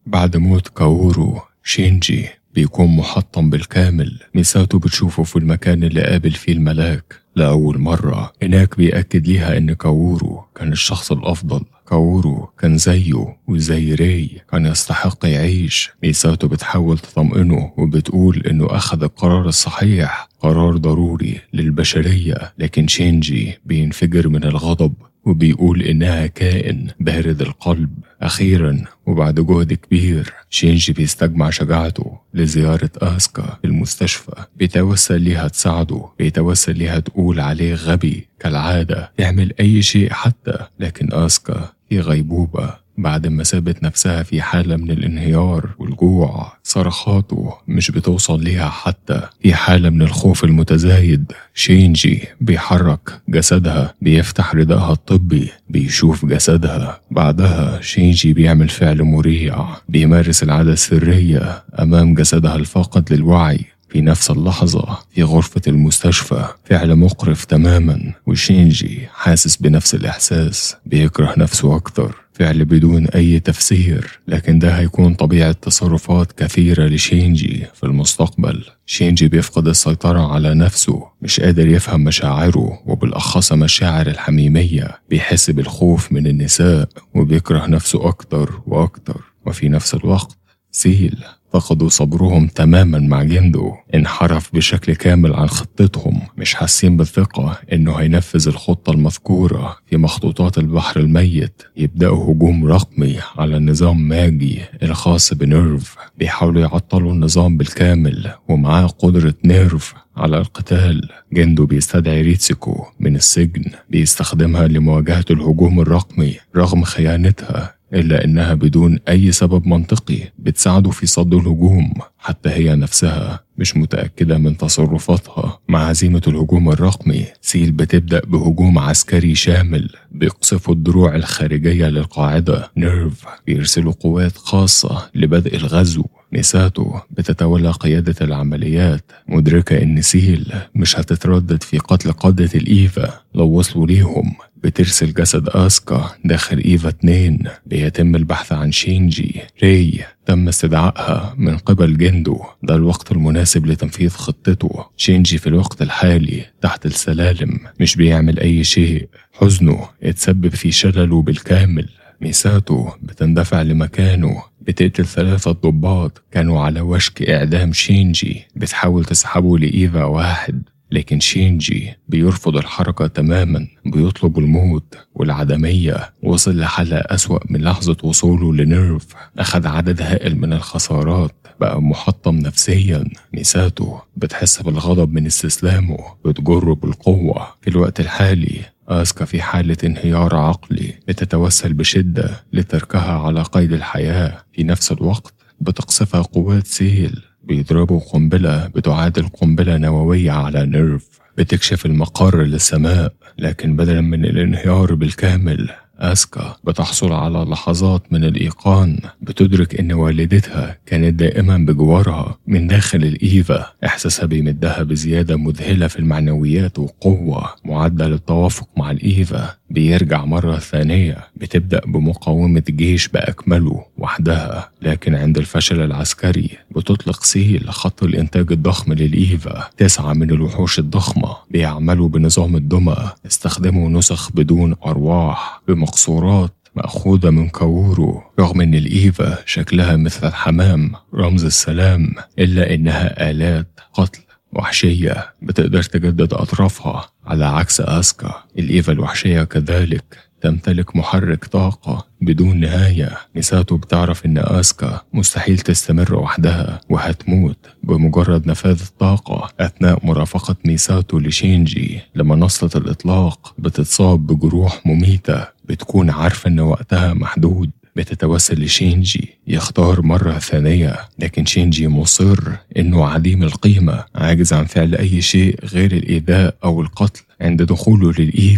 بعد موت كاورو شينجي بيكون محطم بالكامل ميساتو بتشوفه في المكان اللي قابل فيه الملاك لأول مرة هناك بيأكد ليها إن كاورو كان الشخص الأفضل كاورو كان زيه وزي ري كان يستحق يعيش ميساتو بتحاول تطمئنه وبتقول إنه أخذ القرار الصحيح قرار ضروري للبشرية لكن شينجي بينفجر من الغضب وبيقول إنها كائن بارد القلب أخيرا وبعد جهد كبير شينجي بيستجمع شجاعته لزيارة آسكا في المستشفى بيتوسل ليها تساعده بيتوسل ليها تقول عليه غبي كالعادة يعمل أي شيء حتى لكن آسكا في غيبوبة بعد ما سابت نفسها في حالة من الانهيار والجوع صرخاته مش بتوصل ليها حتى في حالة من الخوف المتزايد شينجي بيحرك جسدها بيفتح رداءها الطبي بيشوف جسدها بعدها شينجي بيعمل فعل مريع بيمارس العادة السرية أمام جسدها الفاقد للوعي في نفس اللحظة في غرفة المستشفى فعل مقرف تماما وشينجي حاسس بنفس الإحساس بيكره نفسه أكتر فعل بدون أي تفسير لكن ده هيكون طبيعة تصرفات كثيرة لشينجي في المستقبل شينجي بيفقد السيطرة على نفسه مش قادر يفهم مشاعره وبالأخص مشاعر الحميمية بيحس بالخوف من النساء وبيكره نفسه أكتر وأكتر وفي نفس الوقت سيل فقدوا صبرهم تماما مع جندو انحرف بشكل كامل عن خطتهم مش حاسين بالثقة انه هينفذ الخطة المذكورة في مخطوطات البحر الميت يبدأوا هجوم رقمي على النظام ماجي الخاص بنيرف بيحاولوا يعطلوا النظام بالكامل ومعاه قدرة نيرف على القتال جندو بيستدعي ريتسيكو من السجن بيستخدمها لمواجهة الهجوم الرقمي رغم خيانتها إلا إنها بدون أي سبب منطقي بتساعده في صد الهجوم حتى هي نفسها مش متأكدة من تصرفاتها مع عزيمة الهجوم الرقمي سيل بتبدأ بهجوم عسكري شامل بيقصفوا الدروع الخارجية للقاعدة نيرف بيرسلوا قوات خاصة لبدء الغزو ميساتو بتتولى قيادة العمليات مدركة إن سيل مش هتتردد في قتل قادة الإيفا لو وصلوا ليهم بترسل جسد آسكا داخل إيفا 2 بيتم البحث عن شينجي ري تم استدعائها من قبل جندو ده الوقت المناسب لتنفيذ خطته شينجي في الوقت الحالي تحت السلالم مش بيعمل أي شيء حزنه اتسبب في شلله بالكامل ميساتو بتندفع لمكانه بتقتل ثلاثة ضباط كانوا على وشك إعدام شينجي بتحاول تسحبه لإيفا واحد لكن شينجي بيرفض الحركة تماما بيطلب الموت والعدمية وصل لحالة أسوأ من لحظة وصوله لنيرف أخذ عدد هائل من الخسارات بقى محطم نفسيا ميساتو بتحس بالغضب من استسلامه بتجره بالقوة في الوقت الحالي آسكا في حالة انهيار عقلي بتتوسل بشدة لتركها على قيد الحياة في نفس الوقت بتقصفها قوات سيل بيضربوا قنبلة بتعادل قنبلة نووية على نيرف بتكشف المقر للسماء لكن بدلا من الانهيار بالكامل آسكا بتحصل على لحظات من الإيقان بتدرك إن والدتها كانت دائما بجوارها من داخل الإيفا إحساسها بيمدها بزيادة مذهلة في المعنويات وقوة معدل التوافق مع الإيفا بيرجع مرة ثانية بتبدأ بمقاومة جيش بأكمله وحدها لكن عند الفشل العسكري بتطلق سيل خط الإنتاج الضخم للإيفا تسعة من الوحوش الضخمة بيعملوا بنظام الدمى استخدموا نسخ بدون أرواح بمقصورات مأخوذة من كاورو رغم إن الإيفا شكلها مثل الحمام رمز السلام إلا إنها آلات قتل وحشية بتقدر تجدد أطرافها على عكس آسكا الإيفا الوحشية كذلك تمتلك محرك طاقة بدون نهاية ميساتو بتعرف إن آسكا مستحيل تستمر وحدها وهتموت بمجرد نفاذ الطاقة أثناء مرافقة ميساتو لشينجي لمنصة الإطلاق بتتصاب بجروح مميتة بتكون عارفة إن وقتها محدود بتتوسل لشينجي يختار مرة ثانية لكن شينجي مصر إنه عديم القيمة عاجز عن فعل أي شيء غير الإيذاء أو القتل عند دخوله للإيفا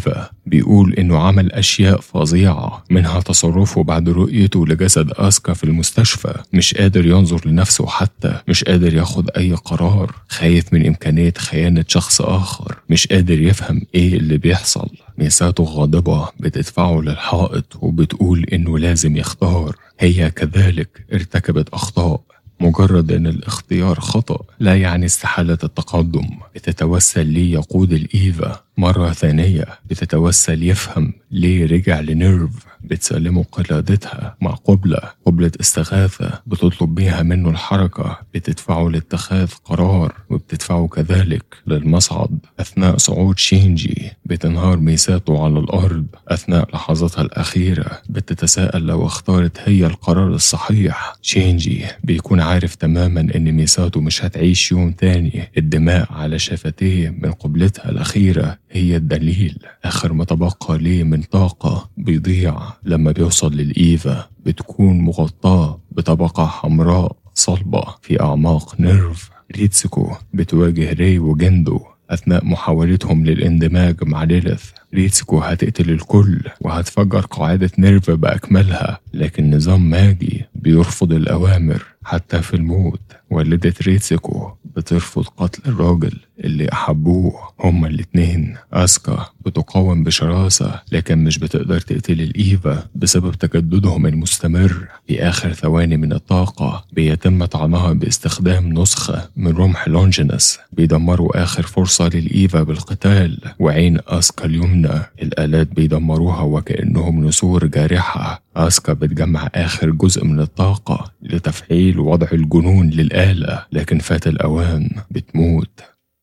بيقول إنه عمل أشياء فظيعة منها تصرفه بعد رؤيته لجسد أسكا في المستشفى مش قادر ينظر لنفسه حتى مش قادر ياخد أي قرار خايف من إمكانية خيانة شخص آخر مش قادر يفهم إيه اللي بيحصل ميساته غاضبة بتدفعه للحائط وبتقول إنه لازم يختار هي كذلك ارتكبت أخطاء مجرد ان الاختيار خطأ لا يعني استحالة التقدم بتتوسل ليه يقود الإيفا مرة ثانية بتتوسل يفهم ليه رجع لنيرف بتسلمه قلادتها مع قبلة قبلة استغاثة بتطلب بيها منه الحركة بتدفعه لاتخاذ قرار وبتدفعه كذلك للمصعد أثناء صعود شينجي بتنهار ميساته على الأرض أثناء لحظاتها الأخيرة بتتساءل لو اختارت هي القرار الصحيح شينجي بيكون عارف تماما إن ميساته مش هتعيش يوم تاني الدماء على شفتيه من قبلتها الأخيرة هي الدليل آخر ما تبقى ليه من طاقة بيضيع لما بيوصل للإيفا بتكون مغطاة بطبقة حمراء صلبة في أعماق نيرف ريتسكو بتواجه ري وجندو أثناء محاولتهم للاندماج مع ليلث ريتسكو هتقتل الكل وهتفجر قاعدة نيرف بأكملها لكن نظام ماجي بيرفض الأوامر حتى في الموت والدة ريتسكو بترفض قتل الراجل اللي أحبوه هما الاتنين أسكا بتقاوم بشراسة لكن مش بتقدر تقتل الإيفا بسبب تجددهم المستمر في آخر ثواني من الطاقة بيتم طعنها باستخدام نسخة من رمح لونجينس بيدمروا آخر فرصة للإيفا بالقتال وعين أسكا اليمنى الآلات بيدمروها وكأنهم نسور جارحة أسكا بتجمع آخر جزء من الطاقة لتفعيل وضع الجنون للآلة لكن فات الأوان بتموت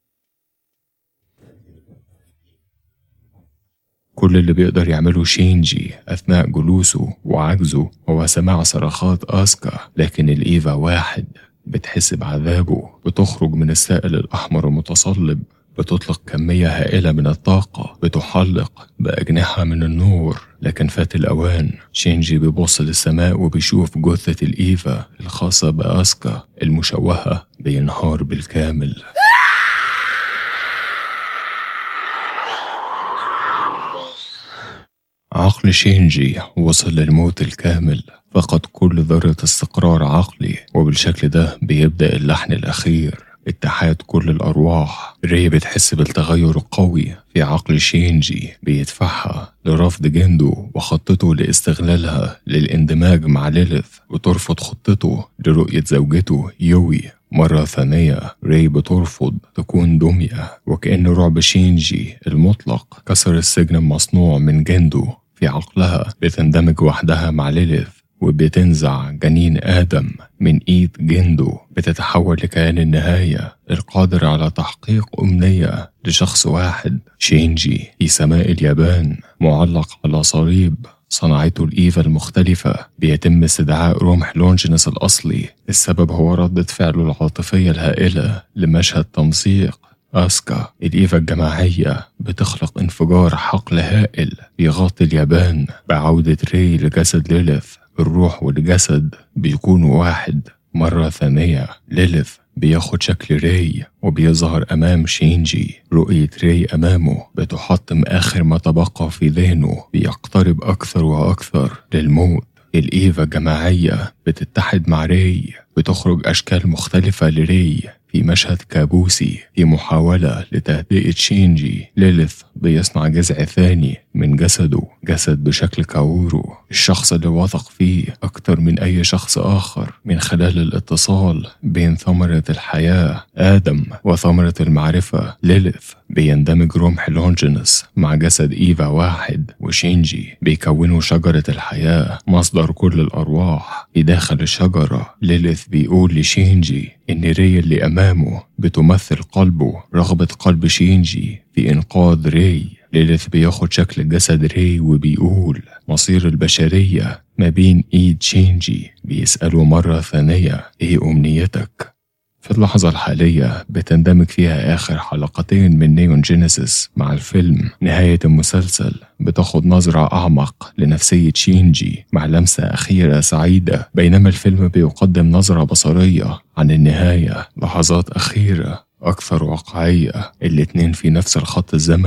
كل اللي بيقدر يعمله شينجي أثناء جلوسه وعجزه هو سماع صرخات أسكا لكن الإيفا واحد بتحس بعذابه بتخرج من السائل الأحمر المتصلب بتطلق كمية هائلة من الطاقة بتحلق بأجنحة من النور لكن فات الأوان شينجي بيبص للسماء وبيشوف جثة الإيفا الخاصة بأسكا المشوهة بينهار بالكامل عقل شينجي وصل للموت الكامل فقد كل ذرة استقرار عقلي وبالشكل ده بيبدأ اللحن الأخير اتحاد كل الأرواح ري بتحس بالتغير القوي في عقل شينجي بيدفعها لرفض جندو وخطته لاستغلالها للاندماج مع ليلث وترفض خطته لرؤية زوجته يوي مرة ثانية ري بترفض تكون دمية وكأن رعب شينجي المطلق كسر السجن المصنوع من جندو في عقلها بتندمج وحدها مع ليلث وبتنزع جنين آدم من إيد جندو بتتحول لكيان النهاية القادر على تحقيق أمنية لشخص واحد شينجي في سماء اليابان معلق على صليب صنعته الإيفا المختلفة بيتم استدعاء رمح لونجينس الأصلي السبب هو ردة فعله العاطفية الهائلة لمشهد تمزيق أسكا الإيفا الجماعية بتخلق انفجار حقل هائل بيغطي اليابان بعودة ري لجسد ليلث الروح والجسد بيكونوا واحد مرة ثانية ليلث بياخد شكل ري وبيظهر أمام شينجي رؤية ري أمامه بتحطم آخر ما تبقى في ذهنه بيقترب أكثر وأكثر للموت الإيفا الجماعية بتتحد مع ري بتخرج أشكال مختلفة لري في مشهد كابوسي في محاولة لتهدئة شينجي ليلث بيصنع جذع ثاني من جسده جسد بشكل كاورو الشخص اللي وثق فيه أكتر من أي شخص آخر من خلال الاتصال بين ثمرة الحياة آدم وثمرة المعرفة ليلث بيندمج رمح لونجينس مع جسد إيفا واحد وشينجي بيكونوا شجرة الحياة مصدر كل الأرواح في داخل الشجرة ليلث بيقول لشينجي إن ري اللي أمامه بتمثل قلبه رغبة قلب شينجي في إنقاذ ري ليلث بياخد شكل جسد ري وبيقول مصير البشرية ما بين إيد شينجي بيسأله مرة ثانية إيه أمنيتك؟ في اللحظة الحالية بتندمج فيها آخر حلقتين من نيون جينيسيس مع الفيلم نهاية المسلسل بتاخد نظرة أعمق لنفسية شينجي مع لمسة أخيرة سعيدة بينما الفيلم بيقدم نظرة بصرية عن النهاية لحظات أخيرة أكثر واقعية الاتنين في نفس الخط الزمني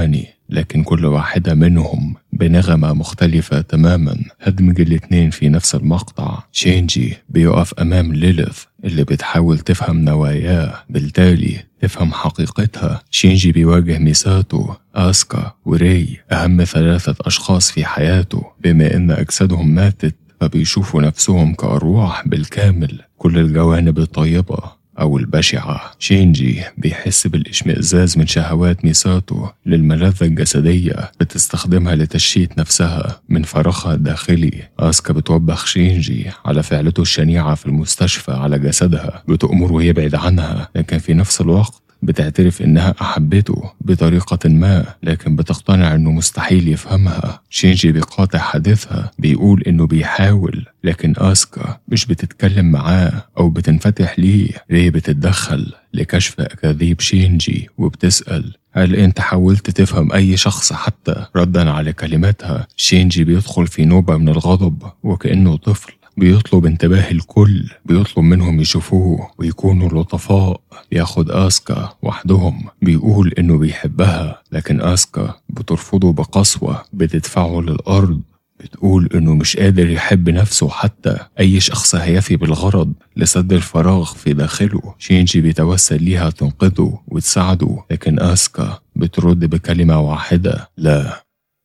لكن كل واحدة منهم بنغمة مختلفة تماما هدمج الاتنين في نفس المقطع شينجي بيقف أمام ليليث اللي بتحاول تفهم نواياه بالتالي تفهم حقيقتها شينجي بيواجه ميساتو آسكا وري أهم ثلاثة أشخاص في حياته بما إن أجسادهم ماتت فبيشوفوا نفسهم كأرواح بالكامل كل الجوانب الطيبة أو البشعة شينجي بيحس بالاشمئزاز من شهوات ميساتو للملاذة الجسدية بتستخدمها لتشتيت نفسها من فراغها الداخلي آسكا بتوبخ شينجي على فعلته الشنيعة في المستشفى على جسدها بتأمره يبعد عنها لكن في نفس الوقت بتعترف إنها أحبته بطريقة ما لكن بتقتنع إنه مستحيل يفهمها شينجي بيقاطع حديثها بيقول إنه بيحاول لكن آسكا مش بتتكلم معاه أو بتنفتح ليه ري بتتدخل لكشف أكاذيب شينجي وبتسأل هل أنت حاولت تفهم أي شخص حتى ردا على كلماتها شينجي بيدخل في نوبة من الغضب وكأنه طفل بيطلب انتباه الكل بيطلب منهم يشوفوه ويكونوا لطفاء ياخد آسكا وحدهم بيقول إنه بيحبها لكن آسكا بترفضه بقسوة بتدفعه للأرض بتقول إنه مش قادر يحب نفسه حتى أي شخص هيفي بالغرض لسد الفراغ في داخله شينجي بيتوسل ليها تنقذه وتساعده لكن آسكا بترد بكلمة واحدة لا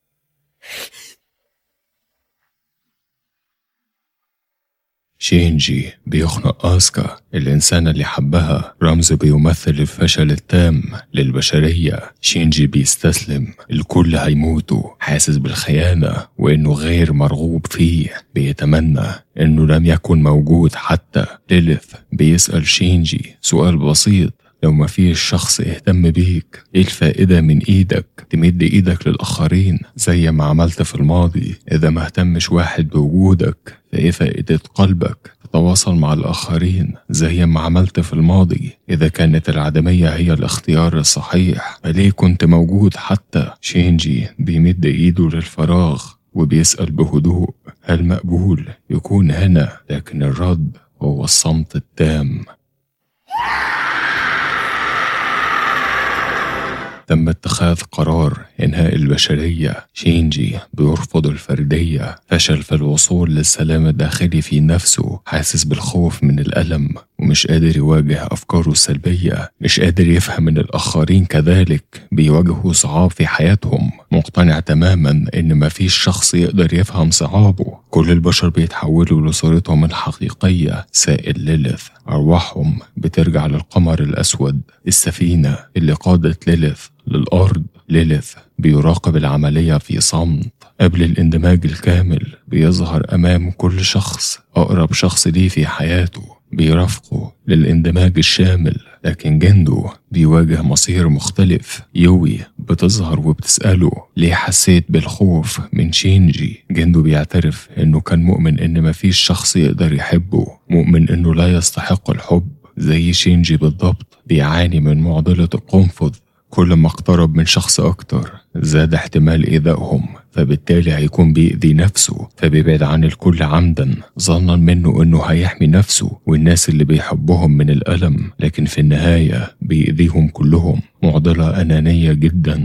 شينجي بيخنق آسكا الإنسانة اللي حبها رمز بيمثل الفشل التام للبشرية شينجي بيستسلم الكل هيموتوا حاسس بالخيانة وإنه غير مرغوب فيه بيتمنى إنه لم يكن موجود حتى ليليث بيسأل شينجي سؤال بسيط لو ما فيش شخص اهتم بيك ايه الفائدة من ايدك تمد ايدك للآخرين زي ما عملت في الماضي اذا ما اهتمش واحد بوجودك فايه فائدة قلبك تتواصل مع الآخرين زي ما عملت في الماضي إذا كانت العدمية هي الاختيار الصحيح فليه كنت موجود حتى شينجي بيمد إيده للفراغ وبيسأل بهدوء هل مقبول يكون هنا لكن الرد هو الصمت التام تم اتخاذ قرار إنهاء البشرية شينجي بيرفض الفردية فشل في الوصول للسلام الداخلي في نفسه حاسس بالخوف من الألم ومش قادر يواجه أفكاره السلبية مش قادر يفهم إن الآخرين كذلك بيواجهوا صعاب في حياتهم مقتنع تماما إن مفيش شخص يقدر يفهم صعابه كل البشر بيتحولوا لصورتهم الحقيقية سائل ليليث أرواحهم بترجع للقمر الأسود السفينة اللي قادت ليليث للأرض ليليث بيراقب العملية في صمت قبل الاندماج الكامل بيظهر أمام كل شخص أقرب شخص ليه في حياته بيرافقه للاندماج الشامل لكن جندو بيواجه مصير مختلف يوي بتظهر وبتسأله ليه حسيت بالخوف من شينجي جندو بيعترف انه كان مؤمن ان مفيش شخص يقدر يحبه مؤمن انه لا يستحق الحب زي شينجي بالضبط بيعاني من معضلة القنفذ كل ما اقترب من شخص أكتر زاد احتمال إيذائهم فبالتالي هيكون بيأذي نفسه فبيبعد عن الكل عمدا ظنا منه إنه هيحمي نفسه والناس اللي بيحبهم من الألم لكن في النهاية بيأذيهم كلهم معضلة أنانية جدا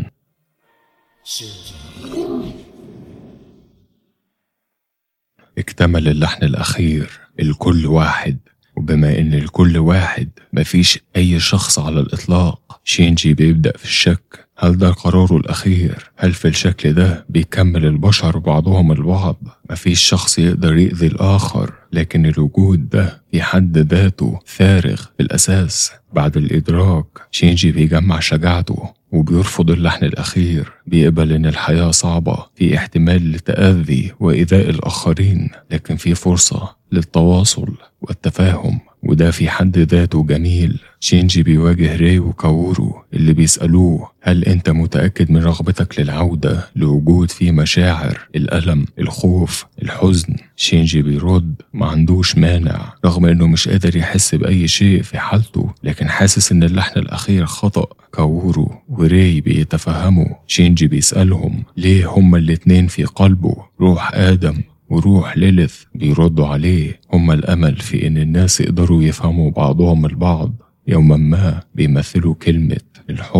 اكتمل اللحن الأخير الكل واحد وبما إن الكل واحد مفيش أي شخص على الإطلاق شينجي بيبدأ في الشك هل ده قراره الأخير؟ هل في الشكل ده بيكمل البشر بعضهم البعض؟ مفيش شخص يقدر يأذي الآخر لكن الوجود ده في حد ذاته فارغ في الأساس بعد الإدراك شينجي بيجمع شجاعته وبيرفض اللحن الأخير بيقبل إن الحياة صعبة في احتمال لتأذي وإيذاء الآخرين لكن في فرصة للتواصل والتفاهم وده في حد ذاته جميل شينجي بيواجه ري وكاورو اللي بيسألوه هل أنت متأكد من رغبتك للعودة لوجود في مشاعر الألم الخوف الحزن شينجي بيرد ما عندوش مانع رغم إنه مش قادر يحس بأي شيء في حالته لكن حاسس إن اللحن الأخير خطأ كاورو وري بيتفهموا شينجي بيسألهم ليه هما الاتنين في قلبه روح آدم وروح ليليث بيردوا عليه هما الأمل في إن الناس يقدروا يفهموا بعضهم البعض يوما ما بيمثلوا كلمة الحب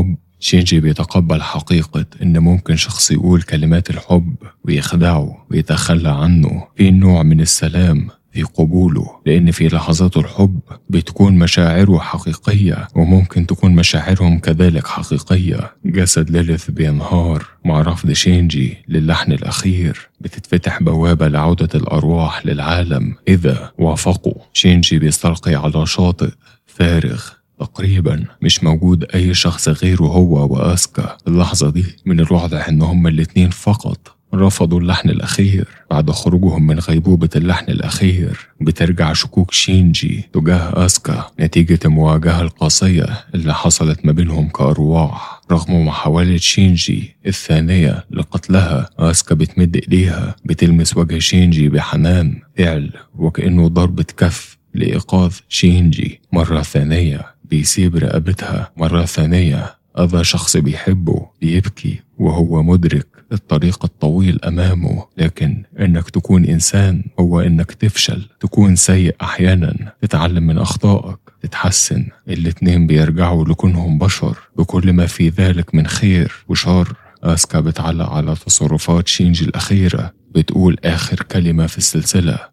شينجي بيتقبل حقيقة إن ممكن شخص يقول كلمات الحب ويخدعه ويتخلى عنه في نوع من السلام في قبوله لأن في لحظات الحب بتكون مشاعره حقيقية وممكن تكون مشاعرهم كذلك حقيقية جسد ليليث بينهار مع رفض شينجي للحن الأخير بتتفتح بوابة لعودة الأرواح للعالم إذا وافقوا شينجي بيستلقي على شاطئ فارغ تقريبا مش موجود أي شخص غيره هو وأسكا اللحظة دي من الواضح إن هما الاتنين فقط رفضوا اللحن الأخير بعد خروجهم من غيبوبة اللحن الأخير بترجع شكوك شينجي تجاه أسكا نتيجة المواجهة القاسية اللي حصلت ما بينهم كأرواح رغم محاولة شينجي الثانية لقتلها أسكا بتمد إيديها بتلمس وجه شينجي بحنان فعل وكأنه ضربة كف لإيقاظ شينجي مرة ثانية بيسيب رقبتها مرة ثانية أذى شخص بيحبه بيبكي وهو مدرك الطريق الطويل أمامه لكن إنك تكون إنسان هو إنك تفشل تكون سيء أحيانا تتعلم من أخطائك تتحسن الاتنين بيرجعوا لكونهم بشر بكل ما في ذلك من خير وشر أسكا بتعلق على تصرفات شينجي الأخيرة بتقول آخر كلمة في السلسلة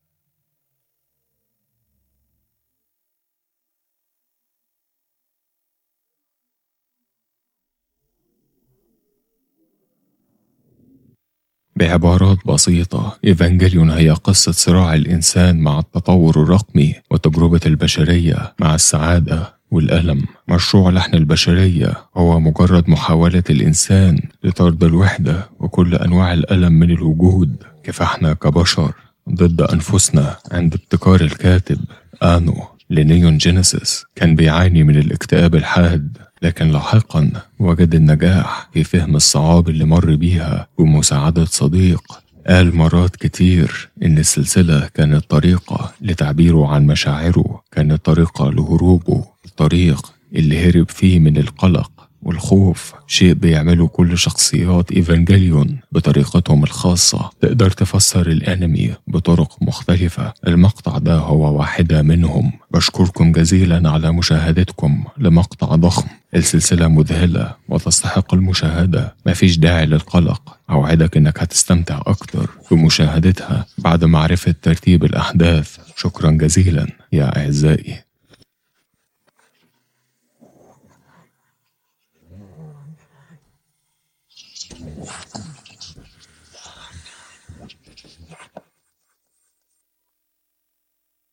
بعبارات بسيطة إيفانجيليون هي قصة صراع الإنسان مع التطور الرقمي وتجربة البشرية مع السعادة والألم مشروع لحن البشرية هو مجرد محاولة الإنسان لطرد الوحدة وكل أنواع الألم من الوجود كفاحنا كبشر ضد أنفسنا عند ابتكار الكاتب آنو لنيون جينيسيس كان بيعاني من الاكتئاب الحاد لكن لاحقا وجد النجاح في فهم الصعاب اللي مر بيها ومساعدة صديق قال مرات كتير إن السلسلة كانت طريقة لتعبيره عن مشاعره كانت طريقة لهروبه الطريق اللي هرب فيه من القلق والخوف شيء بيعمله كل شخصيات إيفانجيليون بطريقتهم الخاصة تقدر تفسر الأنمي بطرق مختلفة المقطع ده هو واحدة منهم بشكركم جزيلا على مشاهدتكم لمقطع ضخم السلسلة مذهلة وتستحق المشاهدة مفيش داعي للقلق أوعدك إنك هتستمتع أكتر بمشاهدتها بعد معرفة ترتيب الأحداث شكرا جزيلا يا أعزائي